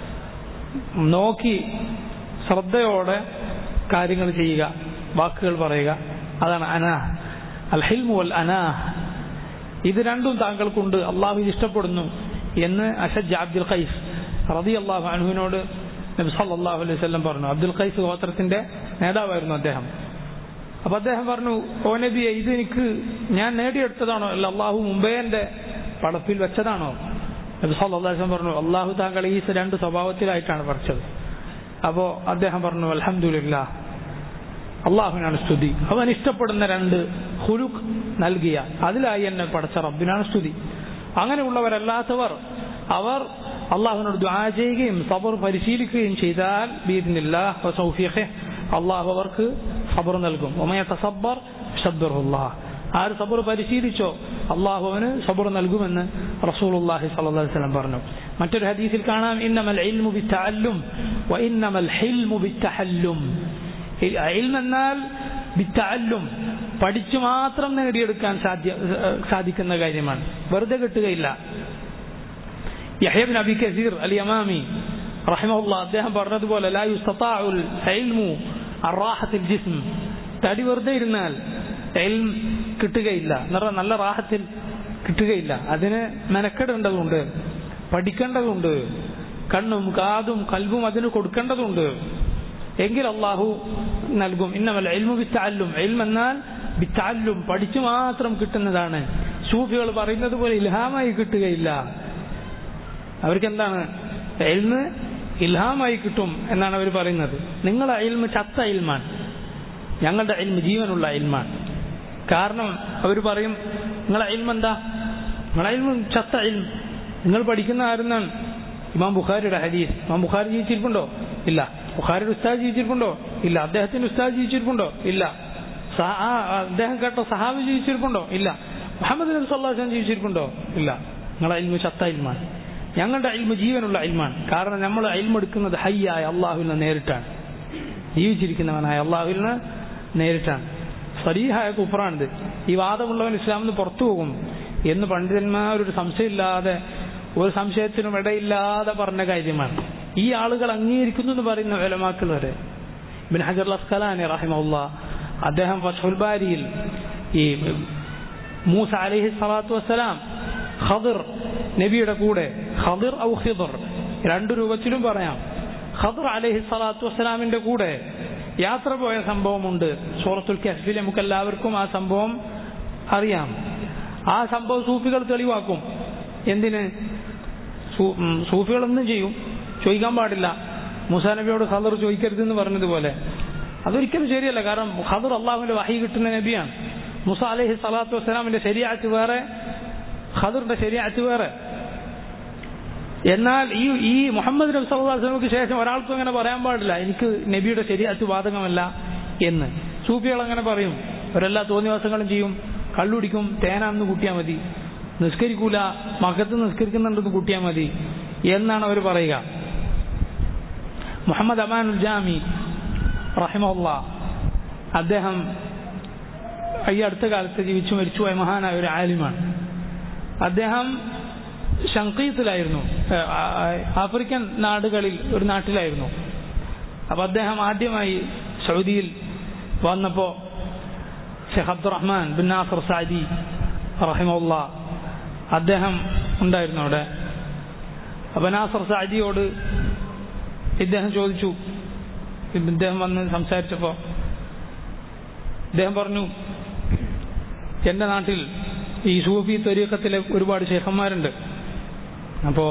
നോക്കി ശ്രദ്ധയോടെ കാര്യങ്ങൾ ചെയ്യുക വാക്കുകൾ പറയുക അതാണ് അനാ അൽ ഹിൽമു വൽ അനാ ഇത് രണ്ടും താങ്കൾക്കുണ്ട് അള്ളാഹു ഇഷ്ടപ്പെടുന്നു എന്ന് അഷജ് അബ്ദുൽ ഖൈസ് റതി അള്ളാഹു അൻഹുവിനോട് നബി സല്ലല്ലാഹു അലൈഹി വസല്ലം പറഞ്ഞു അബ്ദുൽ ഖൈസ് ഗോത്രത്തിന്റെ നേതാവായിരുന്നു അദ്ദേഹം അപ്പൊ അദ്ദേഹം പറഞ്ഞു ഓ നബിയെ ഇത് എനിക്ക് ഞാൻ നേടിയെടുത്തതാണോ അല്ല അള്ളാഹു മുമ്പേ എന്റെ പടപ്പിൽ വെച്ചതാണോ നബി സല്ലല്ലാഹു അലൈഹി വസല്ലം പറഞ്ഞു അള്ളാഹു താങ്കൾ ഈ രണ്ട് സ്വഭാവത്തിലായിട്ടാണ് പഠിച്ചത് അപ്പോ അദ്ദേഹം പറഞ്ഞു അലഹമുല്ല അള്ളാഹുവിനാണ് സ്തുതി അവൻ ഇഷ്ടപ്പെടുന്ന രണ്ട് ഹുലുഖ് നൽകിയ അതിലായി എന്നെ പഠിച്ച റബ്ബിനാണ് സ്തുതി അങ്ങനെയുള്ളവരല്ലാത്തവർ അവർ അള്ളാഹുവിനോട് ദ്വാ ചെയ്യുകയും സബർ പരിശീലിക്കുകയും ചെയ്താൽ ബീദിനില്ല അള്ളാഹു അവർക്ക് സബർ നൽകും ഒമയ തസബ്ബർ ഷബ്ബറുല്ലാഹ് ആര് സബർ പരിശീലിച്ചോ അള്ളാഹു അവന് സബർ നൽകുമെന്ന് റസൂലുള്ളാഹി സ്വല്ലല്ലാഹി അലൈഹി വസല്ലം പറഞ്ഞു മറ്റൊരു ഹദീസിൽ കാണാം ഇന്നമൽ ഇൽമു ബിത്തഅല്ലും വ ഇന്നമൽ ഹിൽമു ബിത്തഹല്ലും ഇൽം എന്നാൽ ബിത്തഅല്ലും പഠിച്ചു മാത്രം നേടിയെടുക്കാൻ സാധ്യ സാധിക്കുന്ന കാര്യമാണ് വെറുതെ കിട്ടുകയില്ല യഹ്യബിൻ അബി കസീർ അൽ യമാമി റഹിമഹുല്ല അദ്ദേഹം പറഞ്ഞതുപോലെ ലാ യുസ്തതാഉൽ ഇൽമു അറാഹത്തിൽ ജിസ്ം തടി വെറുതെ ഇരുന്നാൽ ഇൽം കിട്ടുകയില്ല എന്ന് നല്ല റാഹത്തിൽ കിട്ടുകയില്ല അതിന് മെനക്കെടേണ്ടതുണ്ട് പഠിക്കേണ്ടതുണ്ട് കണ്ണും കാതും കൽബും അതിന് കൊടുക്കേണ്ടതുണ്ട് എങ്കിൽ അള്ളാഹു നൽകും ഇന്നമല്ല എൽമു ബിത്താലും എൽം എന്നാൽ ബിത്താലും പഠിച്ചു മാത്രം കിട്ടുന്നതാണ് സൂഫികൾ പറയുന്നത് പോലെ ഇൽഹാമായി കിട്ടുകയില്ല അവർക്ക് എന്താണ് എൽമ് ഇൽഹാമായി കിട്ടും എന്നാണ് അവർ പറയുന്നത് നിങ്ങളെ എൽമ് ചത്ത ഇൽമാൻ ഞങ്ങളുടെ എൽമ് ജീവനുള്ള ഇൽമാൻ കാരണം അവർ പറയും നിങ്ങളെ ഇൽമ എന്താ നിങ്ങളെ ഇൽമ ചത്ത ഇൽം നിങ്ങൾ പഠിക്കുന്ന ആരെന്നാണ് ഇമാം ബുഖാരിയുടെ ഹദീസ് ഇമാം ബുഖാരി ജീവിച്ചിരിപ്പുണ്ടോ ഇല്ല ബുഖാരിയുടെ ഉസ്താദ് ജീവിച്ചിരിപ്പുണ്ടോ ഇല്ല അദ്ദേഹത്തിന്റെ ഉസ്താദ് ജീവിച്ചിരിപ്പുണ്ടോ ഇല്ല അദ്ദേഹം കേട്ട സഹാബി ജീവിച്ചിരിപ്പുണ്ടോ ഇല്ല മുഹമ്മദ് നബി സല്ലാഹുലം ജീവിച്ചിരിപ്പുണ്ടോ ഇല്ല നിങ്ങളെ ഇൽമ ചത്ത ഇൽമാൻ ഞങ്ങളുടെ ഇൽമ ജീവനുള്ള ഇൽമാൻ കാരണം നമ്മൾ ഇൽമെടുക്കുന്നത് ഹയ്യായ അള്ളാഹുവിൽ നിന്ന് നേരിട്ടാണ് ജീവിച്ചിരിക്കുന്നവനായ അള്ളാഹുവിൽ നിന്ന് നേരിട്ടാണ് സരീഹായ കുഫറാണിത് ഈ വാദമുള്ളവൻ ഇസ്ലാമിൽ നിന്ന് പുറത്തു പോകും എന്ന് പണ്ഡിതന്മാർ ഒരു സംശയമില്ലാതെ ഒരു സംശയത്തിനും ഇടയില്ലാതെ പറഞ്ഞ കാര്യമാണ് ഈ ആളുകൾ അംഗീകരിക്കുന്നു എന്ന് പറയുന്ന വിലമാക്കൾ വരെ ബിൻ ഹജർ അസ്കലാനി റഹിമുള്ള അദ്ദേഹം ഫഷുൽ ബാരിയിൽ ഈ മൂസ അലഹി സ്വലാത്തു വസ്സലാം ഖദിർ നബിയുടെ കൂടെ ഖദിർ ഔ ഖിദർ രണ്ടു രൂപത്തിലും പറയാം ഖദർ അലഹി സ്വലാത്തു വസ്സലാമിന്റെ കൂടെ യാത്ര പോയ സംഭവമുണ്ട് സൂറത്തുൽ കഹ്ഫിൽ നമുക്ക് എല്ലാവർക്കും ആ സംഭവം അറിയാം ആ സംഭവം സൂഫികൾ തെളിവാക്കും എന്തിന് സൂഫികൾ എന്തും ചെയ്യും ചോദിക്കാൻ പാടില്ല മുസാ നബിയോട് ഖദർ ചോദിക്കരുതെന്ന് പറഞ്ഞതുപോലെ അതൊരിക്കലും ശരിയല്ല കാരണം ഖദർ അള്ളാഹുവിന്റെ വഹി കിട്ടുന്ന നബിയാണ് മുസ അലഹി സ്വലാത്തു വസ്സലാമിന്റെ ശരിയാറ്റ് വേറെ ഖദറിന്റെ ശരിയാറ്റ് വേറെ എന്നാൽ ഈ ഈ മുഹമ്മദ് നബി സല്ലാസ്ലമക്ക് ശേഷം ഒരാൾക്കും അങ്ങനെ പറയാൻ പാടില്ല എനിക്ക് നബിയുടെ ശരിയാറ്റ് ബാധകമല്ല എന്ന് സൂഫികൾ അങ്ങനെ പറയും അവരെല്ലാ തോന്നിവാസങ്ങളും ചെയ്യും കള്ളുടിക്കും തേനാന്ന് കൂട്ടിയാൽ മതി നിസ്കരിക്കൂല മകത്ത് നിസ്കരിക്കുന്നുണ്ടെന്ന് കൂട്ടിയാൽ മതി എന്നാണ് അവർ പറയുക മുഹമ്മദ് അമാനുൽ ജാമി റഹിമുള്ള അദ്ദേഹം ഈ അടുത്ത കാലത്ത് ജീവിച്ചു മരിച്ചുപോയ മഹാനായ ഒരു ആലിമാണ് അദ്ദേഹം ഷങ്കീത്തിലായിരുന്നു ആഫ്രിക്കൻ നാടുകളിൽ ഒരു നാട്ടിലായിരുന്നു അപ്പൊ അദ്ദേഹം ആദ്യമായി സൗദിയിൽ വന്നപ്പോ Sheikh Abdulrahman bin Nasser Saadi റഹിമുള്ള അദ്ദേഹം ഉണ്ടായിരുന്നു അവിടെ അപ്പൊ നാസർ സാദിയോട് ഇദ്ദേഹം ചോദിച്ചു ഇദ്ദേഹം വന്ന് സംസാരിച്ചപ്പോ ഇദ്ദേഹം പറഞ്ഞു എന്റെ നാട്ടിൽ ഈ സൂഫി ത്വരീക്കത്തിലെ ഒരുപാട് ശേഖന്മാരുണ്ട് അപ്പോ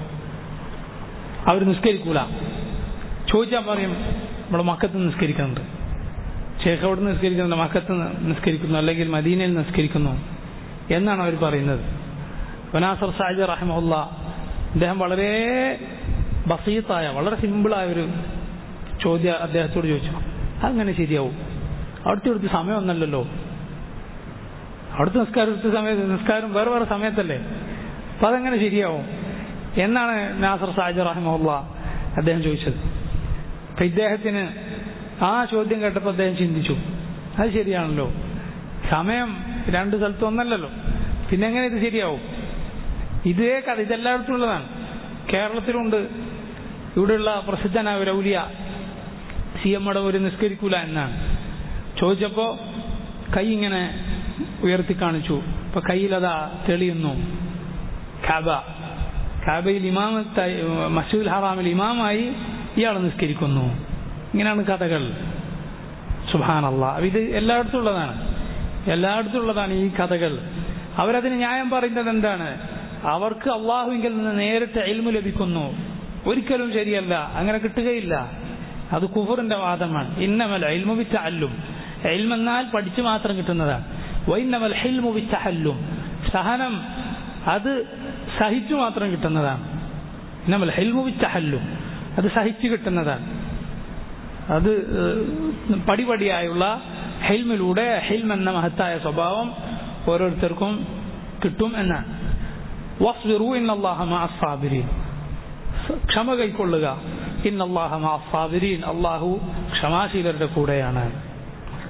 അവർ നിസ്കരിക്കൂല ചോദിച്ചാൽ പറയും നമ്മുടെ മക്കത്ത് നിസ്കരിക്കുന്നുണ്ട് ഷേഖ് അവിടെ നിസ്കരിക്കുന്നുണ്ട് മക്കത്ത് നിസ്കരിക്കുന്നു അല്ലെങ്കിൽ മദീനയിൽ നിസ്കരിക്കുന്നു എന്നാണ് അവർ പറയുന്നത് ബനാസർ സാജി റഹമുല്ല അദ്ദേഹം വളരെ ബസീത്തായ വളരെ സിമ്പിളായ ഒരു ചോദ്യം അദ്ദേഹത്തോട് ചോദിച്ചു അങ്ങനെ ശരിയാവും അവിടുത്തെ ഇവിടുത്തെ സമയമൊന്നല്ലല്ലോ അവിടുത്തെ നിസ്കാരം ഇവിടുത്തെ സമയത്ത് നിസ്കാരം വേറെ വേറെ സമയത്തല്ലേ അപ്പൊ അതെങ്ങനെ ശരിയാവും എന്നാണ് നാസർ സാജി റഹിമുള്ള അദ്ദേഹം ചോദിച്ചത് അപ്പൊ ഇദ്ദേഹത്തിന് ആ ചോദ്യം കേട്ടപ്പോൾ അദ്ദേഹം ചിന്തിച്ചു അത് ശരിയാണല്ലോ സമയം രണ്ട് സ്ഥലത്തും ഒന്നല്ലല്ലോ പിന്നെ എങ്ങനെ ഇത് ശരിയാവും ഇതേ കഥ ഇതെല്ലായിടത്തും ഉള്ളതാണ് കേരളത്തിലുണ്ട് ഇവിടെയുള്ള പ്രസിദ്ധനായ ഒരു ഔലിയ സി എമ്മയുടെ ഒരു നിസ്കരിക്കൂല എന്നാണ് ചോദിച്ചപ്പോ കൈ ഇങ്ങനെ ഉയർത്തി കാണിച്ചു ഇപ്പൊ കയ്യിലതാ തെളിയുന്നു ഖാബ ഖാബയിൽ ഇമാമത്തായി മസൂദ് ഹറാമിൽ ഇമാമായി ഇയാൾ നിസ്കരിക്കുന്നു ഇങ്ങനെയാണ് കഥകൾ സുഹാനല്ല ഇത് എല്ലായിടത്തും ഉള്ളതാണ് എല്ലായിടത്തും ഉള്ളതാണ് ഈ കഥകൾ അവരതിന് ന്യായം പറയുന്നത് എന്താണ് അവർക്ക് അള്ളാഹുവിങ്കിൽ നിന്ന് നേരിട്ട് എൽമു ലഭിക്കുന്നു ഒരിക്കലും ശരിയല്ല അങ്ങനെ കിട്ടുകയില്ല അത് കുഫറിന്റെ വാദമാണ് ഇന്നമൽ എൽമു വിറ്റ അല്ലും എൽമെന്നാൽ പഠിച്ചു മാത്രം കിട്ടുന്നതാണ് വൈന്നമൽ ഹെൽമു വിറ്റ അല്ലും സഹനം അത് സഹിച്ചു മാത്രം കിട്ടുന്നതാണ് ഇന്നമൽ ഹെൽമു വിറ്റ അല്ലും അത് സഹിച്ചു കിട്ടുന്നതാണ് അത് പടിപടിയായുള്ള ഹെൽമിലൂടെ ഹെൽം എന്ന മഹത്തായ സ്വഭാവം ഓരോരുത്തർക്കും കിട്ടും എന്നാണ് വസ്വിറു ഇന്നല്ലാഹ മാസാബിരീൻ ക്ഷമ കൈക്കൊള്ളുക ഇന്നല്ലാഹ മാസാബിരീൻ അള്ളാഹു ക്ഷമാശീലരുടെ കൂടെയാണ്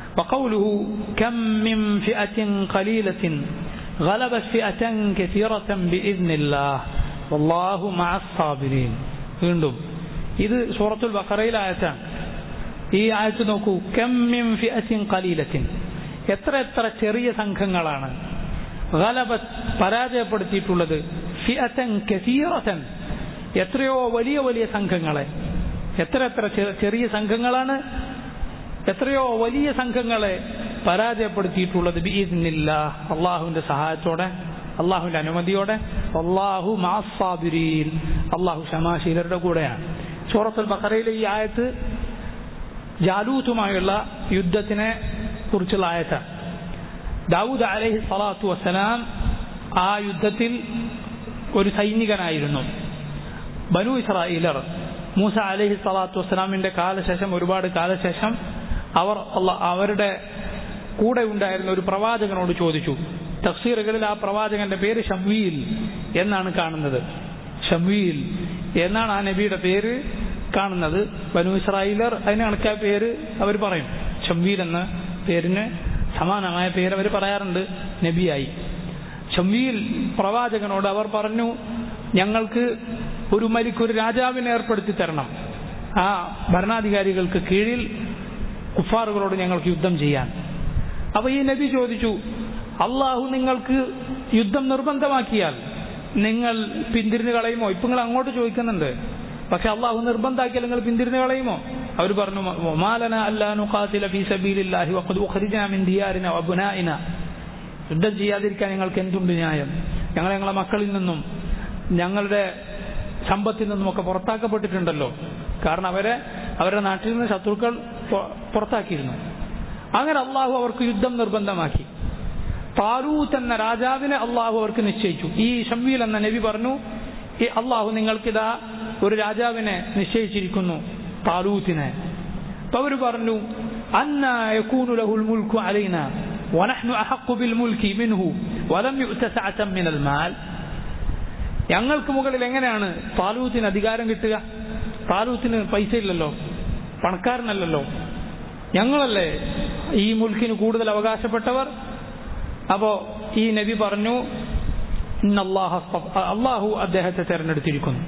وقوله كم من فئة قليلة غلبت فئة كثيرة بإذن الله والله مع الصابرين വീണ്ടും ഇത് സൂറത്തുൽ ബഖറയിലെ ആയത്താണ് ഈ ആയത്ത് നോക്കൂ കമ്മിൻ ഫിഅത്തിൻ ഖലീലത്തിൻ എത്ര എത്ര ചെറിയ സംഘങ്ങളാണ് ഗലബത്ത് പരാജയപ്പെടുത്തിയിട്ടുള്ളത് ഫിഅത്തൻ കസീറത്തൻ എത്രയോ വലിയ വലിയ സംഘങ്ങളെ എത്ര എത്ര ചെറിയ സംഘങ്ങളാണ് എത്രയോ വലിയ സംഘങ്ങളെ പരാജയപ്പെടുത്തിയിട്ടുള്ളത് ബീദിനില്ല അള്ളാഹുവിന്റെ സഹായത്തോടെ അള്ളാഹുവിന്റെ അനുമതിയോടെ അള്ളാഹു മാസാബിരീൻ അള്ളാഹു ക്ഷമാശീലരുടെ കൂടെയാണ് സൂറത്തുൽ ബക്കറയിലെ ഈ ആയത്ത് ജാലൂത്തുമായുള്ള യുദ്ധത്തിനെ കുറിച്ചുള്ള ആയത്താണ് ദാവൂദ് അലഹി സ്വലാത്തു വസ്സലാം ആ യുദ്ധത്തിൽ ഒരു സൈനികനായിരുന്നു ബനു ഇസ്രായേലർ മൂസ അലഹി സ്വലാത്തു വസ്സലാമിന്റെ കാലശേഷം ഒരുപാട് കാലശേഷം അവർ അവരുടെ കൂടെ ഉണ്ടായിരുന്ന ഒരു പ്രവാചകനോട് ചോദിച്ചു തഫ്സീറുകളിൽ ആ പ്രവാചകന്റെ പേര് ഷംവീൽ എന്നാണ് കാണുന്നത് ഷംവീൽ എന്നാണ് ആ നബിയുടെ പേര് കാണുന്നത് ബനു ഇസ്രായേലർ അതിന് കണക്കായ പേര് അവർ പറയും ഷംവീൽ എന്ന പേരിന് സമാനമായ പേര് അവർ പറയാറുണ്ട് നബിയായി ഷംവീൽ പ്രവാചകനോട് അവർ പറഞ്ഞു ഞങ്ങൾക്ക് ഒരു മലിക്ക് ഒരു രാജാവിനെ ഏർപ്പെടുത്തി തരണം ആ ഭരണാധികാരികൾക്ക് കീഴിൽ കുഫാറുകളോട് ഞങ്ങൾക്ക് യുദ്ധം ചെയ്യാൻ അപ്പൊ ഈ നബി ചോദിച്ചു അള്ളാഹു നിങ്ങൾക്ക് യുദ്ധം നിർബന്ധമാക്കിയാൽ നിങ്ങൾ പിന്തിരിഞ്ഞു കളയുമോ ഇപ്പൊ നിങ്ങൾ അങ്ങോട്ട് ചോദിക്കുന്നുണ്ട് പക്ഷെ അള്ളാഹു നിർബന്ധാക്കിയാൽ നിങ്ങൾ പിന്തിരിഞ്ഞു കളയുമോ അവർ പറഞ്ഞു മാലന അല്ലാനു ഖാസില ഫീ സബീലില്ലാഹി വഖദ് ഉഖ്രിജന മിൻ ദിയാരിന വബുനായിന യുദ്ധം ചെയ്യാതിരിക്കാൻ ഞങ്ങൾക്ക് എന്തുണ്ട് ന്യായം ഞങ്ങൾ ഞങ്ങളെ മക്കളിൽ നിന്നും ഞങ്ങളുടെ സമ്പത്തിൽ നിന്നുമൊക്കെ പുറത്താക്കപ്പെട്ടിട്ടുണ്ടല്ലോ കാരണം അവരെ അവരുടെ നാട്ടിൽ നിന്ന് ശത്രുക്കൾ പുറത്താക്കിയിരുന്നു അങ്ങനെ അള്ളാഹു അവർക്ക് യുദ്ധം നിർബന്ധമാക്കി താലൂത്ത് എന്ന രാജാവിനെ അള്ളാഹു അവർക്ക് നിശ്ചയിച്ചു ഈ ഷംവീൽ എന്ന നബി പറഞ്ഞു ഈ അള്ളാഹു നിങ്ങൾക്കിതാ ഒരു രാജാവിനെ നിശ്ചയിച്ചിരിക്കുന്നു താലൂത്തിനെ അപ്പൊ അവർ പറഞ്ഞു അന്നൂനു ലഹുൽ മുൽക്കു അലൈന ونحن أحق بالملك منه ولم يؤت سعة من المال ഞങ്ങൾക്ക് മുകളിൽ എങ്ങനെയാണ് താലൂത്തിന് അധികാരം കിട്ടുക താലൂത്തിന് പൈസ ഇല്ലല്ലോ പണക്കാരനല്ലല്ലോ ഞങ്ങളല്ലേ ഈ മുൽക്കിന് കൂടുതൽ അവകാശപ്പെട്ടവർ അപ്പോ ഈ നബി പറഞ്ഞു അള്ളാഹു അദ്ദേഹത്തെ തെരഞ്ഞെടുത്തിരിക്കുന്നു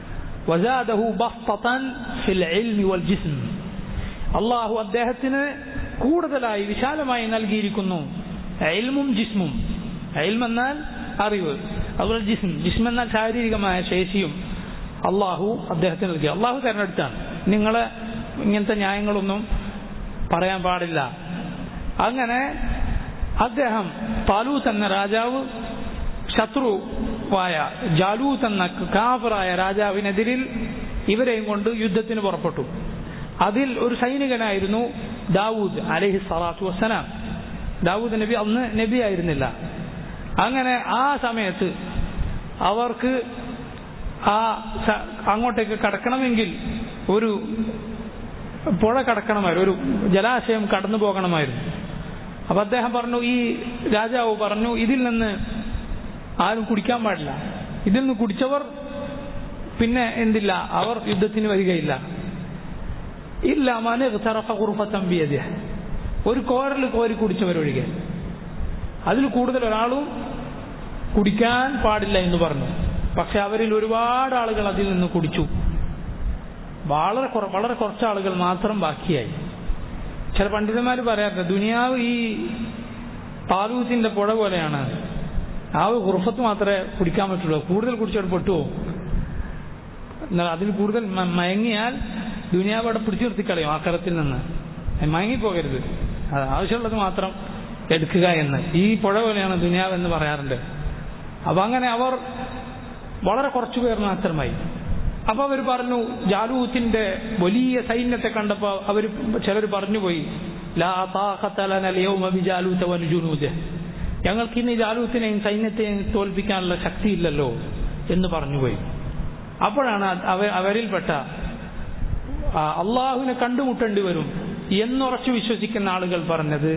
അള്ളാഹു അദ്ദേഹത്തിന് കൂടുതലായി വിശാലമായി നൽകിയിരിക്കുന്നു എൽമും ജിസ്മും എൽം എന്നാൽ അറിവ് അതുപോലെ ജിസ്ം ജിസ്ം എന്നാൽ ശാരീരികമായ ശേഷിയും അള്ളാഹു അദ്ദേഹത്തിന് നൽകി അള്ളാഹു തെരഞ്ഞെടുത്താണ് നിങ്ങളെ ഇങ്ങനത്തെ ന്യായങ്ങളൊന്നും പറയാൻ പാടില്ല അങ്ങനെ അദ്ദേഹം താലൂത്ത് എന്ന രാജാവ് ശത്രുവായ ജാലൂത്ത് എന്ന കാഫറായ രാജാവിനെതിരിൽ ഇവരെയും കൊണ്ട് യുദ്ധത്തിന് പുറപ്പെട്ടു അതിൽ ഒരു സൈനികനായിരുന്നു ദാവൂദ് അലഹി സ്വലാത്തു വസ്സലാം ദാവൂദ് നബി അന്ന് നബി ആയിരുന്നില്ല അങ്ങനെ ആ സമയത്ത് അവർക്ക് ആ അങ്ങോട്ടേക്ക് കടക്കണമെങ്കിൽ ഒരു പുഴ കടക്കണമായിരുന്നു ഒരു ജലാശയം കടന്നു പോകണമായിരുന്നു അപ്പൊ അദ്ദേഹം പറഞ്ഞു ഈ രാജാവ് പറഞ്ഞു ഇതിൽ നിന്ന് ആരും കുടിക്കാൻ പാടില്ല ഇതിൽ നിന്ന് കുടിച്ചവർ പിന്നെ എന്തില്ല അവർ യുദ്ധത്തിന് വരികയില്ല ഇല്ല മന തമ്പിയത ഒരു കോരൽ കോരി കുടിച്ചവരൊഴികെ അതിൽ കൂടുതൽ ഒരാളും കുടിക്കാൻ പാടില്ല എന്ന് പറഞ്ഞു പക്ഷെ അവരിൽ ഒരുപാട് ആളുകൾ അതിൽ നിന്ന് കുടിച്ചു വളരെ വളരെ കുറച്ച് ആളുകൾ മാത്രം ബാക്കിയായി ചില പണ്ഡിതന്മാർ പറയാറുണ്ട് ദുനിയാവ് ഈ താലൂത്തിന്റെ പുഴ പോലെയാണ് ആ കുറുഫത്ത് മാത്രമേ കുടിക്കാൻ പറ്റുള്ളൂ കൂടുതൽ കുടിച്ചോട്ട് പെട്ടുവോ എന്നാൽ അതിൽ കൂടുതൽ മയങ്ങിയാൽ ദുനിയാവ് അവിടെ പിടിച്ചു നിർത്തിക്കളയും ആക്കരത്തിൽ നിന്ന് മയങ്ങിപ്പോകരുത് അത് ആവശ്യമുള്ളത് മാത്രം എടുക്കുക എന്ന് ഈ പുഴ പോലെയാണ് ദുനിയാവ് എന്ന് പറയാറുണ്ട് അപ്പൊ അങ്ങനെ അവർ വളരെ കുറച്ചു പേർ മാത്രമായി അപ്പൊ അവർ പറഞ്ഞു ജാലൂത്തിന്റെ വലിയ സൈന്യത്തെ കണ്ടപ്പോ അവർ ചിലർ പറഞ്ഞുപോയി ലാ ഞങ്ങൾക്ക് ഇന്ന് ജാലൂത്തിനെയും സൈന്യത്തെയും തോൽപ്പിക്കാനുള്ള ശക്തിയില്ലല്ലോ എന്ന് പറഞ്ഞുപോയി അപ്പോഴാണ് അവ അവരിൽപ്പെട്ട അള്ളാഹുവിനെ കണ്ടുമുട്ടേണ്ടി വരും എന്നുറച്ചു വിശ്വസിക്കുന്ന ആളുകൾ പറഞ്ഞത്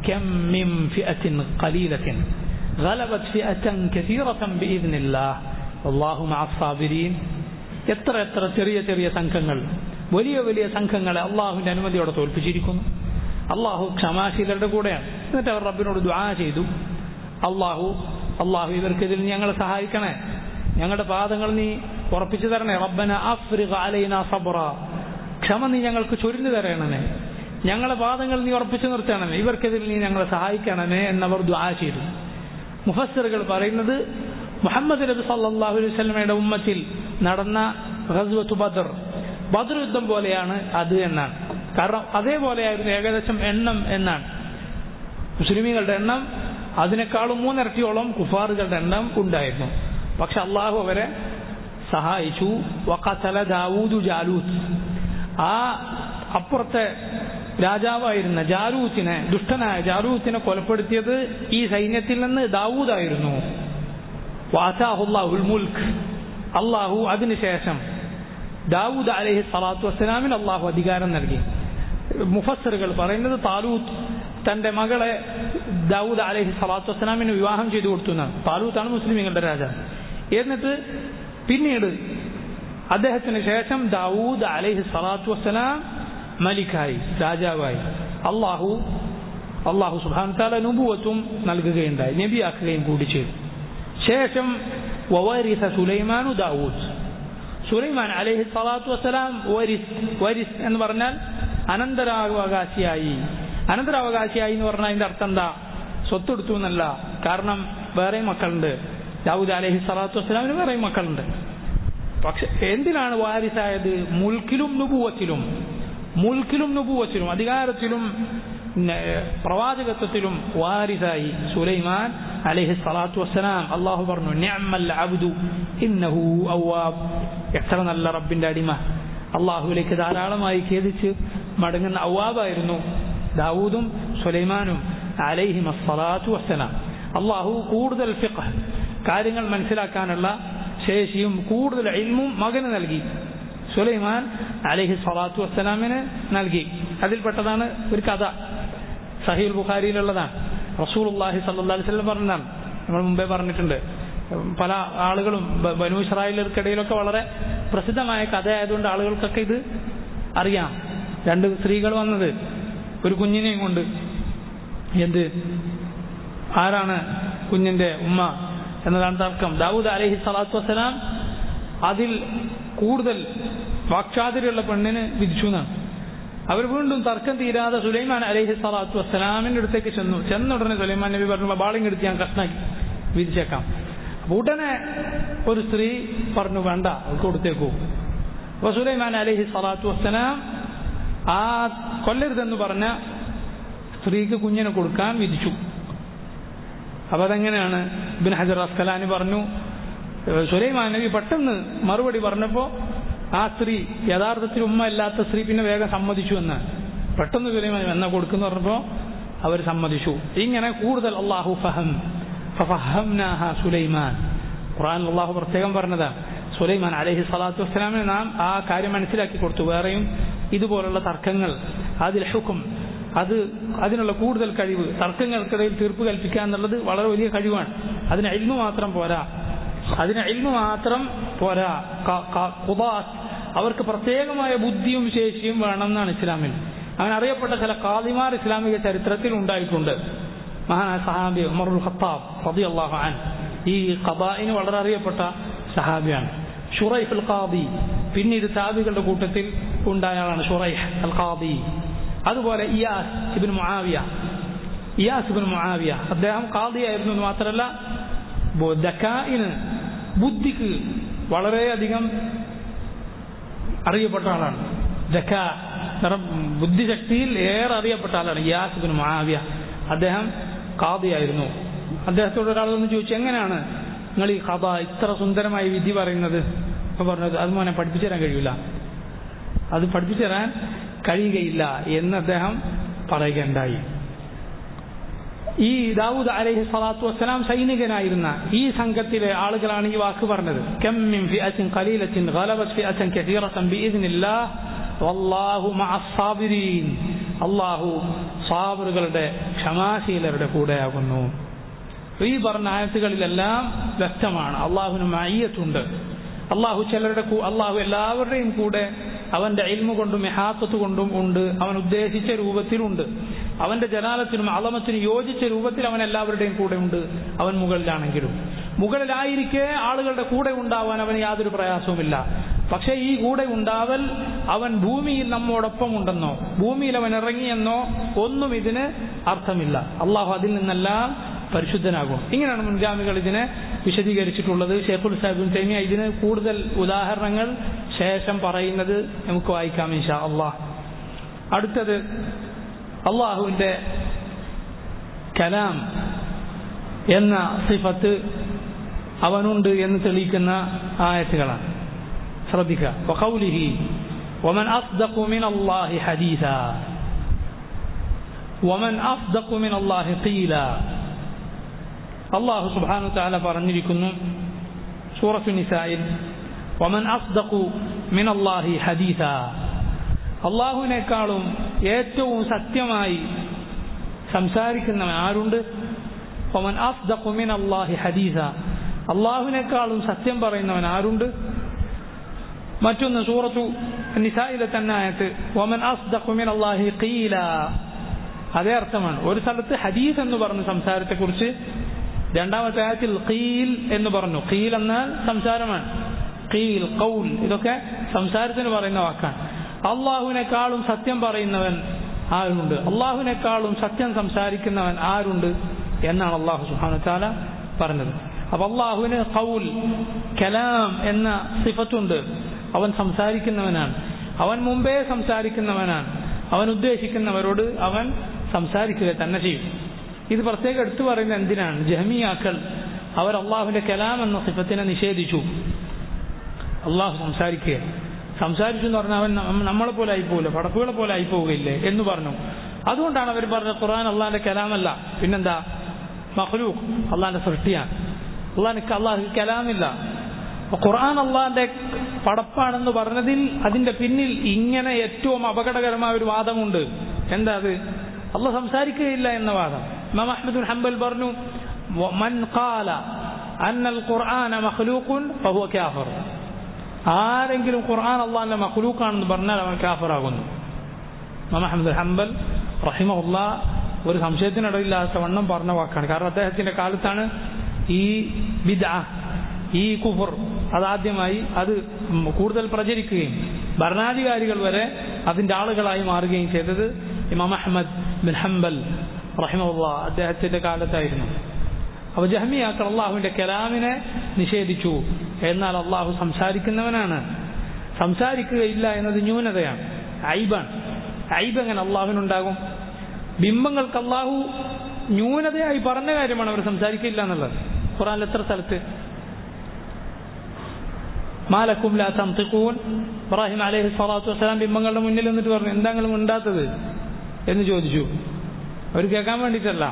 എത്ര എത്ര ചെറിയ ചെറിയ സംഘങ്ങൾ വലിയ വലിയ സംഘങ്ങളെ അള്ളാഹുവിന്റെ അനുമതിയോടെ തോൽപ്പിച്ചിരിക്കുന്നു അള്ളാഹു ക്ഷമാശീലരുടെ കൂടെയാണ് എന്നിട്ട് അവർ റബ്ബിനോട് ദുആ ചെയ്തു അള്ളാഹു അള്ളാഹു ഇവർക്കിതിൽ ഞങ്ങളെ സഹായിക്കണേ ഞങ്ങളുടെ പാദങ്ങൾ നീ ഉറപ്പിച്ചു തരണേ റബ്ബന അഫ്രിഖ അലൈന സബ്ര ക്ഷമ നീ ഞങ്ങൾക്ക് ചൊരിഞ്ഞു തരണമേ ഞങ്ങളുടെ പാദങ്ങൾ നീ ഉറപ്പിച്ചു നിർത്തണമേ ഇവർക്കെതിൽ നീ ഞങ്ങളെ സഹായിക്കണമേ എന്നവർ ദ്വാ ചെയ്തു മുഫസ്സിറുകൾ പറയുന്നത് മുഹമ്മദ് നബി സല്ലല്ലാഹു അലൈഹി വസല്ലമയുടെ ഉമ്മത്തിൽ നടന്ന ഗസ്വത്ത് ബദർ ബദർ യുദ്ധം പോലെയാണ് അത് എന്നാണ് കാരണം അതേപോലെയായിരുന്നു ഏകദേശം എണ്ണം എന്നാണ് മുസ്ലിമീങ്ങളുടെ എണ്ണം അതിനേക്കാളും മൂന്നിരട്ടിയോളം കുഫാറുകളുടെ എണ്ണം ഉണ്ടായിരുന്നു പക്ഷെ അള്ളാഹു അവരെ സഹായിച്ചു വഖതല ദാവൂദു ജാലൂത്ത് ആ അപ്പുറത്തെ രാജാവായിരുന്ന ജാലൂത്തിനെ ദുഷ്ടനായ ജാലൂത്തിനെ കൊലപ്പെടുത്തിയത് ഈ സൈന്യത്തിൽ നിന്ന് ദാവൂദായിരുന്നു വാസാഹുല്ലാഹുൽ മുൽക്ക് അള്ളാഹു അതിനുശേഷം ദാവൂദ് അലഹി സ്വലാത്തു വസ്സലാമിന് അള്ളാഹു അധികാരം നൽകി മുഫസറുകൾ പറയുന്നത് താലൂത്ത് തന്റെ മകളെ ദാവൂദ് അലഹി സ്വലാത്തു വസ്സലാമിന് വിവാഹം ചെയ്തു കൊടുത്തു എന്നാണ് താലൂത്താണ് മുസ്ലിമുകളുടെ രാജാവ് എന്നിട്ട് പിന്നീട് അദ്ദേഹത്തിന് ശേഷം ദാവൂദ് അലൈഹി സ്വലാത്തു വസ്സലാം മലിക്കായി രാജാവായി അള്ളാഹു അള്ളാഹു സുബാൻ താല നുബുവത്തും നൽകുകയുണ്ടായി നബിയാക്കുകയും കൂടി ചെയ്തു ശേഷം വവരിസ സുലൈമാനു ദാവൂദ് സുലൈമാൻ അലൈഹി സ്വലാത്തു വസ്സലാം വരിസ് വരിസ് എന്ന് പറഞ്ഞാൽ അനന്തരാവകാശിയായി അനന്തരാവകാശിയായി എന്ന് പറഞ്ഞാൽ അതിന്റെ അർത്ഥം എന്താ സ്വത്തെടുത്തു എന്നല്ല കാരണം വേറെ മക്കളുണ്ട് ദാവൂദ് അലൈഹി സ്വലാത്തു വസ്സലാമിന് വേറെ മക്കളുണ്ട് പക്ഷെ എന്തിനാണ് വാരിസായത് മുൽക്കിലും നുപൂവത്തിലും മുൽക്കിലും നുപൂവത്തിലും അധികാരത്തിലും പ്രവാചകത്വത്തിലും വാരിസായി സുലൈമാൻ അലൈഹി സ്വലാത്തു വസ്സലാം അള്ളാഹു പറഞ്ഞു നിഅമൽ അബ്ദു ഇന്നഹു അവ്വാബ് എത്ര നല്ല റബ്ബിന്റെ അടിമ അള്ളാഹുവിലേക്ക് ധാരാളമായി ഖേദിച്ച് മടങ്ങുന്ന അവ്വാബായിരുന്നു ദാവൂദും സുലൈമാനും അലൈഹി മസ്സലാത്തു വസ്സലാം അള്ളാഹു കൂടുതൽ ഫിഖ് കാര്യങ്ങൾ മനസ്സിലാക്കാനുള്ള ശേഷിയും കൂടുതൽ ഇൽമും മകന് നൽകി സുലൈമാൻ അലഹി സ്വലാത്തു വസ്സലാമിന് നൽകി അതിൽപ്പെട്ടതാണ് ഒരു കഥ സഹീൽ ബുഖാരിയിലുള്ളതാണ് റസൂൽ അള്ളാഹി സല്ലാ വല്ലം പറഞ്ഞതാണ് നമ്മൾ മുമ്പേ പറഞ്ഞിട്ടുണ്ട് പല ആളുകളും ബനു ഇസ്രായേലർക്കിടയിലൊക്കെ വളരെ പ്രസിദ്ധമായ കഥയായതുകൊണ്ട് ആളുകൾക്കൊക്കെ ഇത് അറിയാം രണ്ട് സ്ത്രീകൾ വന്നത് ഒരു കുഞ്ഞിനെയും കൊണ്ട് എന്ത് ആരാണ് കുഞ്ഞിന്റെ ഉമ്മ എന്നതാണ് തർക്കം ദാവൂദ് അലഹി സ്വലാത്തു വസ്സലാം അതിൽ കൂടുതൽ വാക്ചാതുര്യമുള്ള പെണ്ണിന് വിധിച്ചു എന്നാണ് അവർ വീണ്ടും തർക്കം തീരാതെ സുലൈമാൻ അലഹി സ്വലാത്തു വസ്സലാമിന്റെ അടുത്തേക്ക് ചെന്നു ചെന്ന ഉടനെ സുലൈമാൻ നബി പറഞ്ഞു ബാളിങ് എടുത്ത് ഞാൻ കഷ്ണാക്കി വിധിച്ചേക്കാം അപ്പൊ ഉടനെ ഒരു സ്ത്രീ പറഞ്ഞു വേണ്ട കൊടുത്തേക്കൂ അപ്പൊ സുലൈമാൻ അലഹി സ്വലാത്തു വസ്സലാം ആ കൊല്ലരുതെന്ന് പറഞ്ഞ സ്ത്രീക്ക് കുഞ്ഞിനെ കൊടുക്കാൻ വിധിച്ചു അപ്പൊ അതെങ്ങനെയാണ് ബിൻ ഹജർ അസ്കലാനി പറഞ്ഞു സുലൈമാൻ നബി പെട്ടെന്ന് മറുപടി പറഞ്ഞപ്പോ ആ സ്ത്രീ യഥാർത്ഥത്തിൽ ഉമ്മ അല്ലാത്ത സ്ത്രീ പിന്നെ വേഗം സമ്മതിച്ചു എന്ന് പെട്ടെന്ന് സുലൈമാൻ എന്ന കൊടുക്കുന്ന പറഞ്ഞപ്പോ അവർ സമ്മതിച്ചു ഇങ്ങനെ കൂടുതൽ അള്ളാഹു ഫഹം ഫഹംനാഹ സുലൈമാൻ ഖുറാൻ അള്ളാഹു പ്രത്യേകം പറഞ്ഞതാണ് സുലൈമാൻ അലഹി സ്വലാത്തു വസ്സലാമിന് നാം ആ കാര്യം മനസ്സിലാക്കി കൊടുത്തു വേറെയും ഇതുപോലുള്ള തർക്കങ്ങൾ അതിൽ ഹുക്കും അത് അതിനുള്ള കൂടുതൽ കഴിവ് തർക്കങ്ങൾക്കിടയിൽ തീർപ്പ് കൽപ്പിക്കുക എന്നുള്ളത് വളരെ വലിയ കഴിവാണ് അതിന് അയിൽമു മാത്രം പോരാ അതിന് അയിൽമു മാത്രം പോരാ അവർക്ക് പ്രത്യേകമായ ബുദ്ധിയും ശേഷിയും വേണമെന്നാണ് ഇസ്ലാമിൽ അങ്ങനെ അറിയപ്പെട്ട ചില കാദിമാർ ഇസ്ലാമിക ചരിത്രത്തിൽ ഉണ്ടായിട്ടുണ്ട് മഹാനായ സഹാബി ഉമറുൽ ഖത്താബ് ഫതി അള്ളാഹു അൻ ഈ ഖബായിന് വളരെ അറിയപ്പെട്ട സഹാബിയാണ് ഷുറൈഫ് അൽ ഖാദി പിന്നീട് സാബികളുടെ കൂട്ടത്തിൽ ഉണ്ടായ ആളാണ് ഷുറൈഹ് അൽ ഖാദി അതുപോലെ ഇയാസ് ഇബിൻ മുആവിയ ഇയാസ് ഇബിൻ മുആവിയ അദ്ദേഹം ഖാദിയായിരുന്നു എന്ന് മാത്രമല്ല ദക്കായിന് ബുദ്ധിക്ക് വളരെയധികം അറിയപ്പെട്ട ആളാണ് ദക്ക ബുദ്ധിശക്തിയിൽ ഏറെ അറിയപ്പെട്ട ആളാണ് ഇയാസ് ഇബിൻ മുആവിയ അദ്ദേഹം ഖാദിയായിരുന്നു അദ്ദേഹത്തോട് ഒരാൾ ഒന്ന് ചോദിച്ചു എങ്ങനെയാണ് നിങ്ങൾ ഈ കഥ ഇത്ര സുന്ദരമായി വിധി പറയുന്നത് അപ്പൊ പറഞ്ഞത് അത് മോനെ പഠിപ്പിച്ചു തരാൻ കഴിയില്ല അത് പഠിപ്പിച്ചു തരാൻ കഴിയുകയില്ല എന്ന് അദ്ദേഹം പറയുകയുണ്ടായി ഈ ദാവൂദ് അലൈഹി സ്വലാത്തു വസ്സലാം സൈനികനായിരുന്ന ഈ സംഘത്തിലെ ആളുകളാണ് ഈ വാക്ക് പറഞ്ഞത് കമ്മിൻ ഫിഅത്തിൻ ഖലീലത്തിൻ ഗലബത് ഫിഅത്തൻ കസീറത്തൻ ബിഇദ്നില്ലാഹ് വല്ലാഹു മഅസ്സാബിരീൻ അല്ലാഹു സാബറുകളുടെ ക്ഷമാശീലരുടെ കൂടെയാകുന്നു ഈ പറഞ്ഞ ആയത്തുകളിലെല്ലാം വ്യക്തമാണ് അള്ളാഹുവിന് മയ്യത്തുണ്ട് അള്ളാഹു ചിലരുടെ അള്ളാഹു എല്ലാവരുടെയും കൂടെ അവന്റെ ഇൽമു കൊണ്ടും മെഹാത്തത്ത് കൊണ്ടും ഉണ്ട് അവൻ ഉദ്ദേശിച്ച രൂപത്തിലുണ്ട് അവന്റെ ജലാലത്തിനും അളമത്തിനും യോജിച്ച രൂപത്തിൽ അവൻ എല്ലാവരുടെയും കൂടെ ഉണ്ട് അവൻ മുകളിലാണെങ്കിലും മുകളിലായിരിക്കെ ആളുകളുടെ കൂടെ ഉണ്ടാവാൻ അവന് യാതൊരു പ്രയാസവുമില്ല പക്ഷേ ഈ കൂടെ ഉണ്ടാവൽ അവൻ ഭൂമിയിൽ നമ്മോടൊപ്പം ഉണ്ടെന്നോ ഭൂമിയിൽ അവൻ ഇറങ്ങിയെന്നോ ഒന്നും ഇതിന് അർത്ഥമില്ല അള്ളാഹു അതിൽ നിന്നെല്ലാം പരിശുദ്ധനാകും ഇങ്ങനെയാണ് മുൻഗാമികൾ ഇതിനെ വിശദീകരിച്ചിട്ടുള്ളത് ഷേഖുൽ സാഹിബിൻ തൈമിയ ഇതിന് കൂടുതൽ ഉദാഹരണങ്ങൾ ശേഷം പറയുന്നത് നമുക്ക് വായിക്കാം ഇൻഷാ അള്ളാഹ് അടുത്തത് അള്ളാഹുവിന്റെ കലാം എന്ന സിഫത്ത് അവനുണ്ട് എന്ന് തെളിയിക്കുന്ന ആയത്തുകളാണ് ശ്രദ്ധിക്കുക وقوله ومن أصدق من الله حديثا ومن أصدق من الله قيلا അള്ളാഹു സുബാനു താല പറഞ്ഞിരിക്കുന്നു സൂറത്തു നിസായിൽ വമൻ അസ്ദഖു മിൻ അള്ളാഹി ഹദീസ അള്ളാഹുവിനേക്കാളും ഏറ്റവും സത്യമായി സംസാരിക്കുന്നവൻ ആരുണ്ട് വമൻ അസ്ദഖു മിൻ അള്ളാഹി ഹദീസ അള്ളാഹുവിനേക്കാളും സത്യം പറയുന്നവൻ ആരുണ്ട് മറ്റൊന്ന് സൂറത്തു നിസായിലെ തന്നെ ആയത്ത് വമൻ അസ്ദഖു മിൻ അള്ളാഹി ഖീല അതേ അർത്ഥമാണ് ഒരു സ്ഥലത്ത് ഹദീസ് എന്ന് പറഞ്ഞ സംസാരത്തെക്കുറിച്ച് രണ്ടാമത്തെ ആയത്തിൽ ഖീൽ എന്ന് പറഞ്ഞു ഖീൽ എന്നാൽ സംസാരമാണ് ഖീൽ കൗൽ ഇതൊക്കെ സംസാരത്തിന് പറയുന്ന വാക്കാണ് അള്ളാഹുവിനേക്കാളും സത്യം പറയുന്നവൻ ആരുണ്ട് അള്ളാഹുവിനേക്കാളും സത്യം സംസാരിക്കുന്നവൻ ആരുണ്ട് എന്നാണ് അള്ളാഹു സുഹാന ചാല പറഞ്ഞത് അപ്പൊ അള്ളാഹുവിന് കൗൽ കലാം എന്ന സിഫത്തുണ്ട് അവൻ സംസാരിക്കുന്നവനാണ് അവൻ മുമ്പേ സംസാരിക്കുന്നവനാണ് അവൻ ഉദ്ദേശിക്കുന്നവരോട് അവൻ സംസാരിക്കുക തന്നെ ചെയ്യും ഇത് പ്രത്യേകം എടുത്തു പറയുന്നത് എന്തിനാണ് ജഹമിയാക്കൾ അവർ അള്ളാഹുവിന്റെ കലാം എന്ന സിഫത്തിനെ നിഷേധിച്ചു അള്ളാഹു സംസാരിക്കുക സംസാരിച്ചു എന്ന് പറഞ്ഞാൽ അവൻ നമ്മളെ പോലെ ആയിപ്പോവില്ല പടക്കുകളെ പോലെ ആയിപ്പോവുകയില്ലേ എന്ന് പറഞ്ഞു അതുകൊണ്ടാണ് അവർ പറഞ്ഞത് ഖുർആൻ അള്ളാഹിന്റെ കലാമല്ല പിന്നെന്താ മഹ്ലൂഖ് അള്ളാഹിന്റെ സൃഷ്ടിയാണ് അള്ളാഹിന് അള്ളാഹു കലാമില്ല ഖുർആൻ അള്ളാഹിന്റെ പടപ്പാണെന്ന് പറഞ്ഞതിൽ അതിന്റെ പിന്നിൽ ഇങ്ങനെ ഏറ്റവും അപകടകരമായ ഒരു വാദമുണ്ട് എന്താ അത് അള്ളാഹ് സംസാരിക്കുകയില്ല എന്ന വാദം ഇമാം അഹ്മദ് ഹംബൽ പറഞ്ഞു മൻ ഖാല അന്നൽ ഖുർആന മഖ്ലൂഖുൻ ഫഹുവ കാഫിർ ആരെങ്കിലും ഖുർആൻ അള്ളാഹിന്റെ മഖ്ലൂഖാണെന്ന് പറഞ്ഞാൽ അവൻ കാഫിറാകുന്നു ഇമാം അഹ്മദ് ഹംബൽ റഹിമഹുല്ല ഒരു സംശയത്തിനിടയില്ലാത്ത വണ്ണം പറഞ്ഞ വാക്കാണ് കാരണം അദ്ദേഹത്തിന്റെ കാലത്താണ് ഈ ബിദ ഈ കുഫർ അതാദ്യമായി അത് കൂടുതൽ പ്രചരിക്കുകയും ഭരണാധികാരികൾ വരെ അതിന്റെ ആളുകളായി മാറുകയും ചെയ്തത് ഇമാം അഹമ്മദ് ബിൻ ഹംബൽ റഹിമുള്ള അദ്ദേഹത്തിന്റെ കാലത്തായിരുന്നു അപ്പൊ ജഹ്മിയാക്കൾ അള്ളാഹുവിന്റെ കലാമിനെ നിഷേധിച്ചു എന്നാൽ അള്ളാഹു സംസാരിക്കുന്നവനാണ് സംസാരിക്കുകയില്ല എന്നത് ന്യൂനതയാണ് ഐബാണ് ഐബ് എങ്ങനെ അള്ളാഹുവിനുണ്ടാകും ബിംബങ്ങൾക്ക് അള്ളാഹു ന്യൂനതയായി പറഞ്ഞ കാര്യമാണ് അവർ സംസാരിക്കില്ല എന്നുള്ളത് ഖുറാനിൽ എത്ര സ്ഥലത്ത് മാലക്കും ലാ തംതിഖൂൻ ഇബ്രാഹിം അലൈഹി സ്വലാത്തു വസ്സലാം ബിംബങ്ങളുടെ മുന്നിൽ എന്നിട്ട് പറഞ്ഞു എന്താ നിങ്ങൾ ഉണ്ടാത്തത് എന്ന് ചോദിച്ചു അവർ കേൾക്കാൻ വേണ്ടിയിട്ടല്ല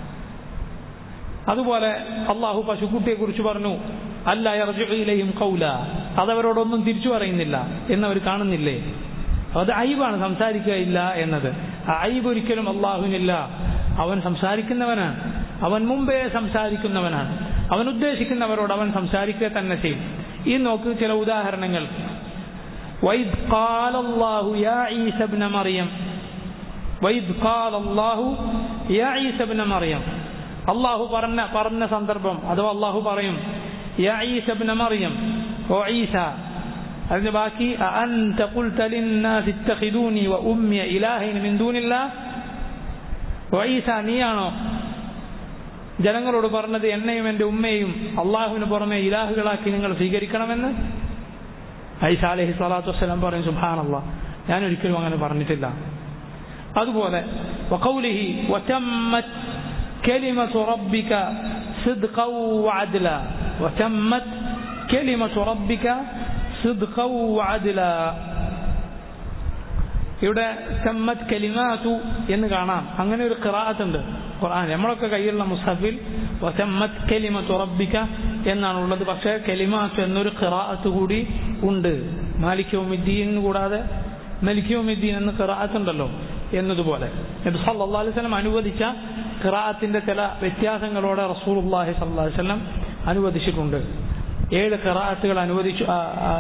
അതുപോലെ അള്ളാഹു പശുക്കുട്ടിയെ കുറിച്ച് പറഞ്ഞു അല്ല ഇറജിയിലെയും കൗല അതവരോടൊന്നും തിരിച്ചു പറയുന്നില്ല എന്നവർ കാണുന്നില്ലേ അത് ഐബാണ് സംസാരിക്കുകയില്ല എന്നത് ആ ഐബ് ഒരിക്കലും അള്ളാഹുവിനില്ല അവൻ സംസാരിക്കുന്നവനാണ് അവൻ മുമ്പേ സംസാരിക്കുന്നവനാണ് അവൻ ഉദ്ദേശിക്കുന്നവരോട് അവൻ സംസാരിക്കുക തന്നെ ചെയ്യും ഈ നോക്ക് ചില ഉദാഹരണങ്ങൾ وإذ قال الله يا عيسى ابن مريم وإذ قال الله يا عيسى ابن مريم അള്ളാഹു പറഞ്ഞ പറഞ്ഞ സന്ദർഭം അഥവാ അള്ളാഹു പറയും യാ ഈസ ابن مريم ഓ ഈസ അതിന് ബാക്കി أأنت قلت للناس اتخذوني وأمي إلهين من دون الله وعيسى നീയാണോ ജനങ്ങളോട് പറഞ്ഞത് എന്നെയും എൻ്റെ ഉമ്മയും അള്ളാഹുവിന് പുറമെ ഇലാഹുകളാക്കി നിങ്ങൾ സ്വീകരിക്കണമെന്ന് ഐസ അലഹി സ്വലാത്തു വസ്സലാം പറയും സുബാനല്ല ഞാൻ ഒരിക്കലും അങ്ങനെ പറഞ്ഞിട്ടില്ല അതുപോലെ وقوله وتمت كلمة ربك صدقا وعدلا وتمت كلمة ربك صدقا وعدلا ഇവിടെ സമ്മത് കലിമാതു എന്ന് കാണാം അങ്ങനെ ഒരു ഖിറാഅത്ത് ഉണ്ട് ഖുർആൻ നമ്മളൊക്കെ കയ്യിലുള്ള മുസ്ഹഫിൽ വസമ്മത് കലിമത്തു റബ്ബിക എന്നാണ് ഉള്ളത് പക്ഷേ കലിമാത്ത് എന്നൊരു ഖിറാഅത്ത് കൂടി ഉണ്ട് മാലിക്യോമിദ്ദീൻ കൂടാതെ മലിക്യോമിദ്ദീൻ എന്ന ഖിറാഅത്ത് ഉണ്ടല്ലോ എന്നതുപോലെ നബി സല്ലല്ലാഹു അലൈഹി വസല്ലം അനുവദിച്ച ഖിറാഅത്തിന്റെ ചില വ്യത്യാസങ്ങളോടെ റസൂലുള്ളാഹി സ്വല്ലല്ലാഹു അലൈഹി വസല്ലം അനുവദിച്ചിട്ടുണ്ട് ഏഴ് ഖിറാഅത്തുകൾ അനുവദിച്ചു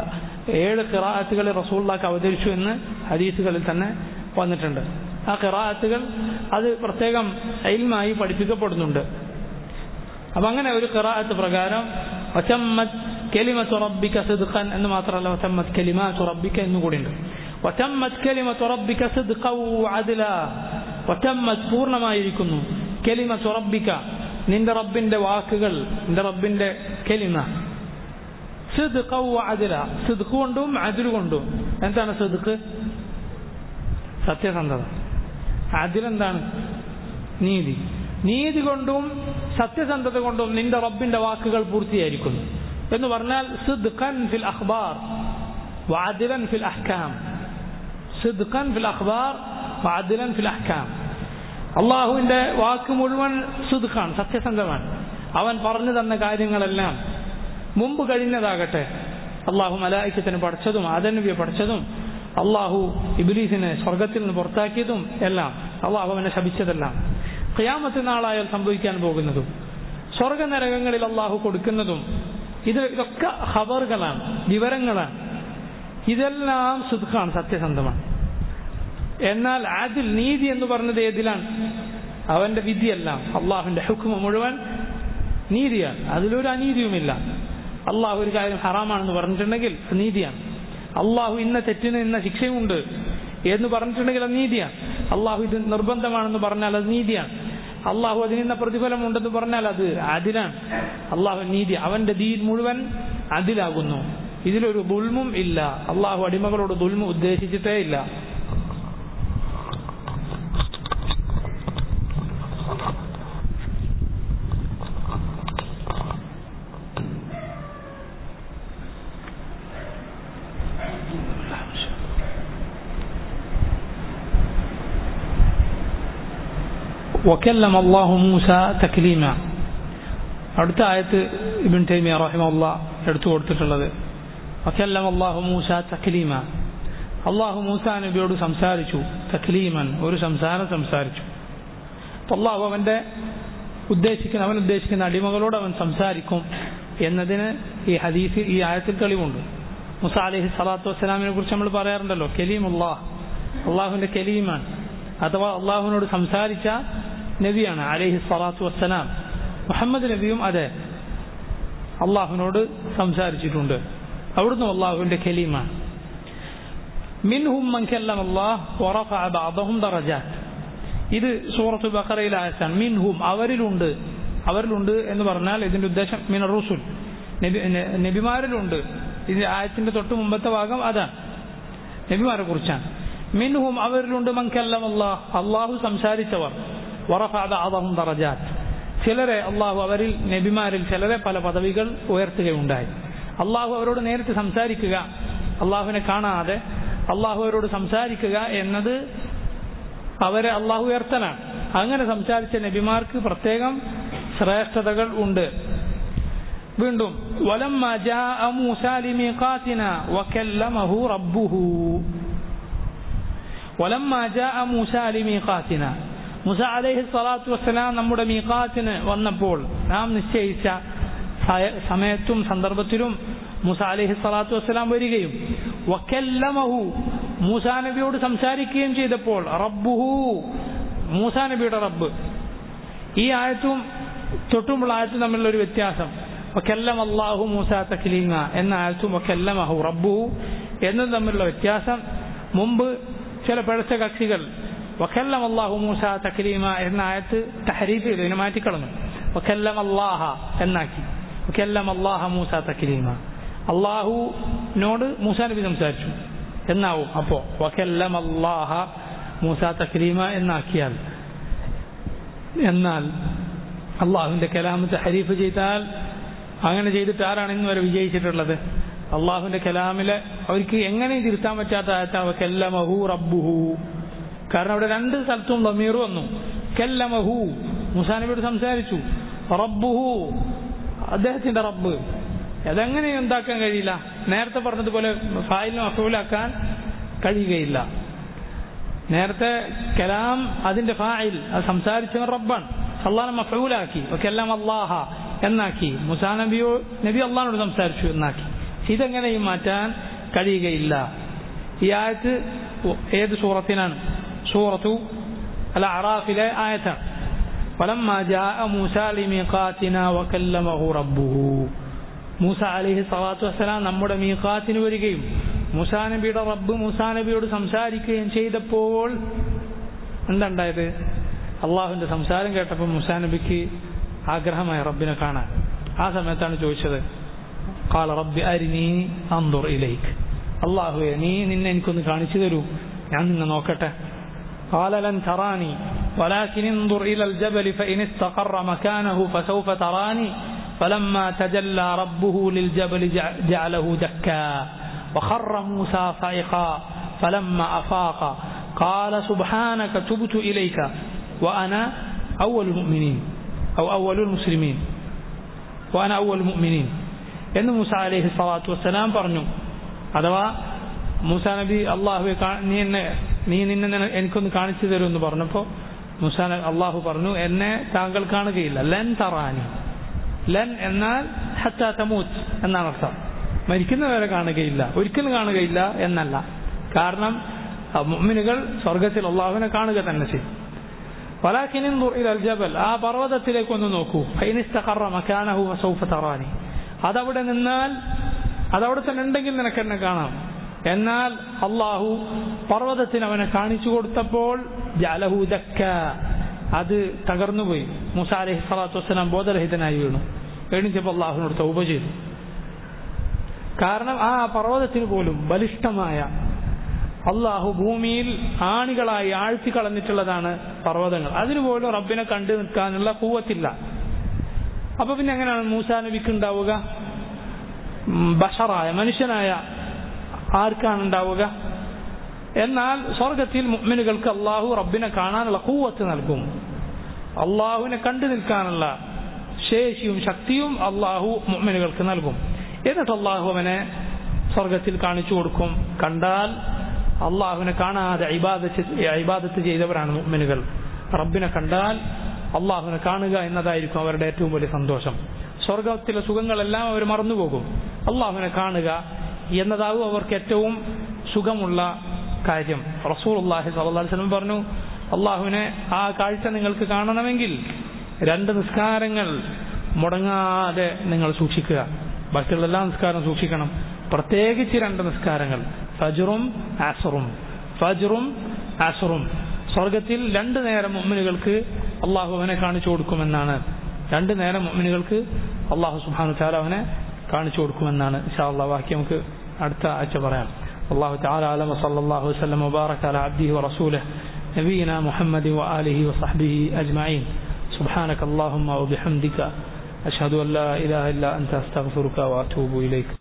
ഏഴ് ഖിറാഅത്തുകൾ റസൂള്ളാക്ക് അവതരിച്ചു എന്ന് ഹദീസുകളിൽ തന്നെ വന്നിട്ടുണ്ട് ആ ഖിറാഅത്തുകൾ അത് പ്രത്യേകം ഇൽമായി പഠിപ്പിക്കപ്പെടുന്നുണ്ട് അപ്പം അങ്ങനെ ഒരു ഖിറാഅത്ത് പ്രകാരം വചമ്മത് കെലിമത്ത് റബ്ബിക സിദ്ഖൻ എന്ന് മാത്രമല്ല വചമ്മത് കെലിമാത്ത് റബ്ബിക എന്ന് കൂടിയുണ്ട് വചമ്മത് കെലിമത്ത് റബ്ബിക സിദ്ഖൗ അദ്ല വചമ്മത് പൂർണ്ണമായിരിക്കുന്നു കെലിമത്ത് റബ്ബിക നിന്റെ റബ്ബിന്റെ വാക്കുകൾ നിന്റെ റബ്ബിന്റെ കെലിമ സിദ്ഖൗ അദ്ല സിദ്ഖ് കൊണ്ടും അദ്ൽ കൊണ്ടും എന്താണ് സിദ്ഖ് സത്യസന്ധത അതിൽ എന്താണ് നീതി നീതി കൊണ്ടും സത്യസന്ധത കൊണ്ടും നിന്റെ റബ്ബിന്റെ വാക്കുകൾ പൂർത്തിയായിരിക്കുന്നു എന്ന് പറഞ്ഞാൽ സിദ്ഖൻ ഫിൽ അഖ്ബാർ വാദിലൻ ഫിൽ അഹ്കാം സിദ്ഖൻ ഫിൽ അഖ്ബാർ വാദിലൻ ഫിൽ അഹ്കാം അള്ളാഹുവിന്റെ വാക്ക് മുഴുവൻ സുദ്ഖാണ് സത്യസന്ധമാണ് അവൻ പറഞ്ഞു തന്ന കാര്യങ്ങളെല്ലാം മുമ്പ് കഴിഞ്ഞതാകട്ടെ അള്ളാഹു മലായിക്കത്തിന് പഠിച്ചതും ആദനബിയെ പഠിച്ചതും അള്ളാഹു ഇബിലീസിനെ സ്വർഗത്തിൽ നിന്ന് പുറത്താക്കിയതും എല്ലാം അള്ളാഹു അവനെ ശപിച്ചതെല്ലാം ഖിയാമത്ത് നാളായാൽ സംഭവിക്കാൻ പോകുന്നതും സ്വർഗനരകങ്ങളിൽ അള്ളാഹു കൊടുക്കുന്നതും ഇത് ഇതൊക്കെ ഖബറുകളാണ് വിവരങ്ങളാണ് ഇതെല്ലാം സുഖാണ് സത്യസന്ധമാണ് എന്നാൽ അതിൽ നീതി എന്ന് പറഞ്ഞത് ഏതിലാണ് അവന്റെ വിധിയെല്ലാം അള്ളാഹുവിന്റെ ഹുക്കുമ മുഴുവൻ നീതിയാണ് അതിലൊരു അനീതിയുമില്ല അള്ളാഹു ഒരു കാര്യം ഹറാമാണെന്ന് പറഞ്ഞിട്ടുണ്ടെങ്കിൽ നീതിയാണ് അള്ളാഹു ഇന്ന തെറ്റിന് ഇന്ന ശിക്ഷയുണ്ട് എന്ന് പറഞ്ഞിട്ടുണ്ടെങ്കിൽ അത് നീതിയാണ് അള്ളാഹു ഇത് നിർബന്ധമാണെന്ന് പറഞ്ഞാൽ അത് നീതിയാണ് അള്ളാഹു അതിന് ഇന്ന പ്രതിഫലം ഉണ്ടെന്ന് പറഞ്ഞാൽ അത് അതിലാണ് അള്ളാഹു നീതി അവന്റെ ദീൻ മുഴുവൻ അതിലാകുന്നു ഇതിലൊരു ദുൽമും ഇല്ല അള്ളാഹു അടിമകളോട് ദുൽമ ഉദ്ദേശിച്ചിട്ടേ ഇല്ല وكلم الله موسى تكليما അടുത്ത ആയത്ത് ഇബിൻ തൈമിയ റഹിമുള്ള എടുത്തു കൊടുത്തിട്ടുള്ളത് വക്കല്ലം അള്ളാഹു മൂസ തക്ലീമ അള്ളാഹു മൂസ നബിയോട് സംസാരിച്ചു തക്ലീമൻ ഒരു സംസാരം സംസാരിച്ചു അള്ളാഹു അവന്റെ ഉദ്ദേശിക്കുന്ന അവൻ ഉദ്ദേശിക്കുന്ന അടിമകളോട് അവൻ സംസാരിക്കും എന്നതിന് ഈ ഹദീസ് ഈ ആയത്തിൽ തെളിവുണ്ട് മുസ അലഹി സ്വലാത്തു വസ്സലാമിനെ കുറിച്ച് നമ്മൾ പറയാറുണ്ടല്ലോ കലീം അള്ളാഹ് അള്ളാഹുവിന്റെ കലീമാണ് അഥവാ അള്ളാഹുവിനോട് സംസാരിച്ച നബിയാണ് അലഹി സ്വലാത്തു വസ്സലാം മുഹമ്മദ് നബിയും അതെ അള്ളാഹുവിനോട് സംസാരിച്ചിട്ടുണ്ട് അവിടുന്ന് അള്ളാഹുവിന്റെ കലീമാണ് മിൻഹും മൻ കല്ലം അല്ലാഹ് വറഫഅ ബഅദഹും ദറജാത്ത് ഇത് സൂറത്തുൽ ബഖറയിലെ ആയത്താണ് മിൻഹും അവരിലുണ്ട് അവരിലുണ്ട് എന്ന് പറഞ്ഞാൽ ഇതിന്റെ ഉദ്ദേശം മിൻ റുസുൽ നബി നബിമാരിലുണ്ട് ഇത് ആയത്തിന്റെ തൊട്ട് മുമ്പത്തെ ഭാഗം അതാണ് നബിമാരെ കുറിച്ചാണ് മിൻഹും അവരിലുണ്ട് മൻ കല്ലം അല്ലാഹ് അള്ളാഹു സംസാരിച്ചവർ വറഫഅ ബഅദഹും ദറജാത്ത് ചിലരെ അള്ളാഹു അവരിൽ നബിമാരിൽ ചിലരെ പല പദവികൾ ഉയർത്തുകയുണ്ടായി അള്ളാഹു അവരോട് നേരിട്ട് സംസാരിക്കുക അള്ളാഹുവിനെ കാണാതെ അള്ളാഹു അവരോട് സംസാരിക്കുക എന്നത് അവരെ അള്ളാഹു ഉയർത്തലാണ് അങ്ങനെ സംസാരിച്ച നബിമാർക്ക് പ്രത്യേകം ശ്രേഷ്ഠതകൾ ഉണ്ട് വീണ്ടും വലമ്മ ജാഅ മൂസാ ലിമീഖാതിന വകല്ലമഹു റബ്ബുഹു വലമ്മ ജാഅ മൂസാ ലിമീഖാതിന മുസ അലൈഹി സ്വലാത്തു വസ്സലാം നമ്മുടെ മീഖാത്തിന് വന്നപ്പോൾ നാം നിശ്ചയിച്ച സമയത്തും സന്ദർഭത്തിലും മൂസ അലൈഹി സ്വലാത്തു വസ്സലാം വരികയും വക്കല്ലമഹു മൂസാ നബിയോട് സംസാരിക്കുകയും ചെയ്തപ്പോൾ റബ്ബുഹു മൂസാ നബിയുടെ റബ്ബ് ഈ ആയത്തും തൊട്ടുമുള്ള ആയത്തും തമ്മിലുള്ള ഒരു വ്യത്യാസം വക്കല്ലം അള്ളാഹു മൂസ തക്ലീമ എന്ന ആയത്തും വക്കല്ലമഹു റബ്ബുഹു എന്നതും തമ്മിലുള്ള വ്യത്യാസം മുമ്പ് ചില പിഴച്ച കക്ഷികൾ വക്കല്ലം അള്ളാഹു മൂസ തക്ലീമ എന്ന ആയത്ത് തഹരീഫ് ചെയ്തു ഇതിനെ മാറ്റിക്കളഞ്ഞു വക്കല്ലം അള്ളാഹ എന്നാക്കി വക്കല്ലം അള്ളാഹ മൂസ തക്ലീമ അള്ളാഹുനോട് മൂസ നബി സംസാരിച്ചു എന്നാവും അപ്പോ വക്കല്ലം അള്ളാഹ മൂസ തക്ലീമ എന്നാക്കിയാൽ എന്നാൽ അള്ളാഹുവിന്റെ കലാമത്ത് ഹരീഫ് ചെയ്താൽ അങ്ങനെ ചെയ്തിട്ട് ആരാണ് ഇന്ന് വരെ വിജയിച്ചിട്ടുള്ളത് അള്ളാഹുവിന്റെ കലാമിലെ അവർക്ക് എങ്ങനെ തിരുത്താൻ പറ്റാത്ത ആയത്താ കല്ലമഹു റബ്ബുഹു കാരണം അവിടെ രണ്ട് സ്ഥലത്തും ലമീർ വന്നു കല്ലമഹു മുസാനബിയോട് സംസാരിച്ചു റബ്ബുഹു അദ്ദേഹത്തിന്റെ റബ്ബ് അതെങ്ങനെ എന്താക്കാൻ കഴിയില്ല നേരത്തെ പറഞ്ഞതുപോലെ ഫായിലും അഫൂലാക്കാൻ കഴിയുകയില്ല നേരത്തെ കലാം അതിന്റെ ഫായിൽ അത് സംസാരിച്ചവൻ റബ്ബാണ് അള്ളാഹനെ മഫൂലാക്കി എല്ലാം അള്ളാഹ എന്നാക്കി മുസാ നബിയോ നബി അള്ളഹാനോട് സംസാരിച്ചു എന്നാക്കി ഇതെങ്ങനെയും മാറ്റാൻ കഴിയുകയില്ല ഈ ആയത്ത് ഏത് സൂറത്തിനാണ് സൂറത്തു അല്ല അറാഫിലെ ആയത്താണ് فلما جاء موسى لميقاتنا وكلمه ربه മൂസ അലിഹി സ്വലാത്തു വസ്സലാം നമ്മുടെ മീഖാത്തിന് വരികയും മുസാ നബിയുടെ റബ്ബ് മുസാ നബിയോട് സംസാരിക്കുകയും ചെയ്തപ്പോൾ എന്തുണ്ടായത് അള്ളാഹുവിന്റെ സംസാരം കേട്ടപ്പോൾ മുസാ നബിക്ക് ആഗ്രഹമായി റബ്ബിനെ കാണാൻ ആ സമയത്താണ് ചോദിച്ചത് കാല റബ്ബി അരിനീ അന്തുർ ഇലേക്ക് അള്ളാഹുവെ നീ നിന്നെ എനിക്കൊന്ന് കാണിച്ചു തരൂ ഞാൻ നിന്നെ നോക്കട്ടെ قال لن تراني ولكن انظر إلى الجبل فإن استقر مكانه فسوف تراني فلما تجلى ربه للجبل جعله دكا وخر موسى صعقا فلما أفاق قال سبحانك تبت إليك وأنا أول المؤمنين أو أول المسلمين وأنا أول المؤمنين എന്ന് മൂസ അലൈഹി സ്വലാത്തു വസ്സലാം പറഞ്ഞു അഥവാ മൂസ നബി അള്ളാഹുവെ നീ എന്നെ നീ നിന്നെ എനിക്കൊന്ന് കാണിച്ചു തരുമെന്ന് പറഞ്ഞപ്പോൾ മൂസ അള്ളാഹു പറഞ്ഞു എന്നെ താങ്കൾ കാണുകയില്ല ലൻ തറാനി ലൻ എന്നാൽ ഹത്ത തമൂത്ത് എന്നാണ് അർത്ഥം മരിക്കുന്നവരെ കാണുകയില്ല ഒരിക്കലും കാണുകയില്ല എന്നല്ല കാരണം മുഅ്മിനുകൾ സ്വർഗത്തിൽ അള്ളാഹുവിനെ കാണുക തന്നെ ചെയ്യും വലാക്കിനിൻ ജബൽ ആ പർവ്വതത്തിലേക്ക് ഒന്ന് നോക്കൂ ഫൈനിസ്തഖറ മക്കാനഹു വസൗഫ തറാനി അതവിടെ നിന്നാൽ അതവിടെ തന്നെ ഉണ്ടെങ്കിൽ നിനക്ക് എന്നെ കാണാം എന്നാൽ അള്ളാഹു പർവ്വതത്തിന് അവനെ കാണിച്ചു കൊടുത്തപ്പോൾ ജലഹു ദക്ക അത് തകർന്നുപോയി മുസ അലഹി സ്വലാത്തു വസ്സലാം ബോധരഹിതനായി വീണു എണീച്ചപ്പോൾ അള്ളാഹുവിനോട് തൗബ ചെയ്തു കാരണം ആ പർവ്വതത്തിന് പോലും ബലിഷ്ഠമായ അള്ളാഹു ഭൂമിയിൽ ആണികളായി ആഴ്ത്തി കളഞ്ഞിട്ടുള്ളതാണ് പർവ്വതങ്ങൾ അതിനുപോലും റബ്ബിനെ കണ്ടു നിൽക്കാനുള്ള കൂവത്തില്ല അപ്പൊ പിന്നെ എങ്ങനെയാണ് മൂസാ നബിക്ക് ഉണ്ടാവുക ബഷറായ മനുഷ്യനായ ആർക്കാണ് ഉണ്ടാവുക എന്നാൽ സ്വർഗത്തിൽ മുഅ്മിനുകൾക്ക് അള്ളാഹു റബ്ബിനെ കാണാനുള്ള കൂവത്ത് നൽകും അള്ളാഹുവിനെ കണ്ടു നിൽക്കാനുള്ള ശേഷിയും ശക്തിയും അള്ളാഹു മുഅ്മിനുകൾക്ക് നൽകും എന്നിട്ട് അള്ളാഹു അവനെ സ്വർഗത്തിൽ കാണിച്ചു കൊടുക്കും കണ്ടാൽ അള്ളാഹുവിനെ കാണാതെ ഇബാദത്ത് ചെയ്തവരാണ് മുഅ്മിനുകൾ റബ്ബിനെ കണ്ടാൽ അള്ളാഹുവിനെ കാണുക എന്നതായിരിക്കും അവരുടെ ഏറ്റവും വലിയ സന്തോഷം സ്വർഗത്തിലെ സുഖങ്ങളെല്ലാം അവർ മറന്നുപോകും അള്ളാഹുവിനെ കാണുക എന്നതാവും അവർക്ക് ഏറ്റവും സുഖമുള്ള കാര്യം റസൂൽ അള്ളാഹി സ്വലം പറഞ്ഞു അള്ളാഹുവിനെ ആ കാഴ്ച നിങ്ങൾക്ക് കാണണമെങ്കിൽ രണ്ട് നിസ്കാരങ്ങൾ മുടങ്ങാതെ നിങ്ങൾ സൂക്ഷിക്കുക ബാക്കിയുള്ള എല്ലാ നിസ്കാരം സൂക്ഷിക്കണം പ്രത്യേകിച്ച് രണ്ട് നിസ്കാരങ്ങൾ ഫജറും ആസറും ഫജറും ആസറും സ്വർഗത്തിൽ രണ്ട് നേരം മുമ്മിനുകൾക്ക് അള്ളാഹു അവനെ കാണിച്ചു കൊടുക്കുമെന്നാണ് രണ്ട് നേരം മുമ്മിനുകൾക്ക് അള്ളാഹു സുബാനു ചാല അവനെ കാണിച്ചു കൊടുക്കുമെന്നാണ് ഇൻഷാ അള്ളാഹ് ബാക്കി നമുക്ക് അടുത്ത ആഴ്ച പറയാം والله تعالى أعلم وصلى الله وسلم وبارك على عبده ورسوله نبينا محمد وآله وصحبه أجمعين سبحانك اللهم وبحمدك أشهد أن لا إله إلا أنت أستغفرك وأتوب إليك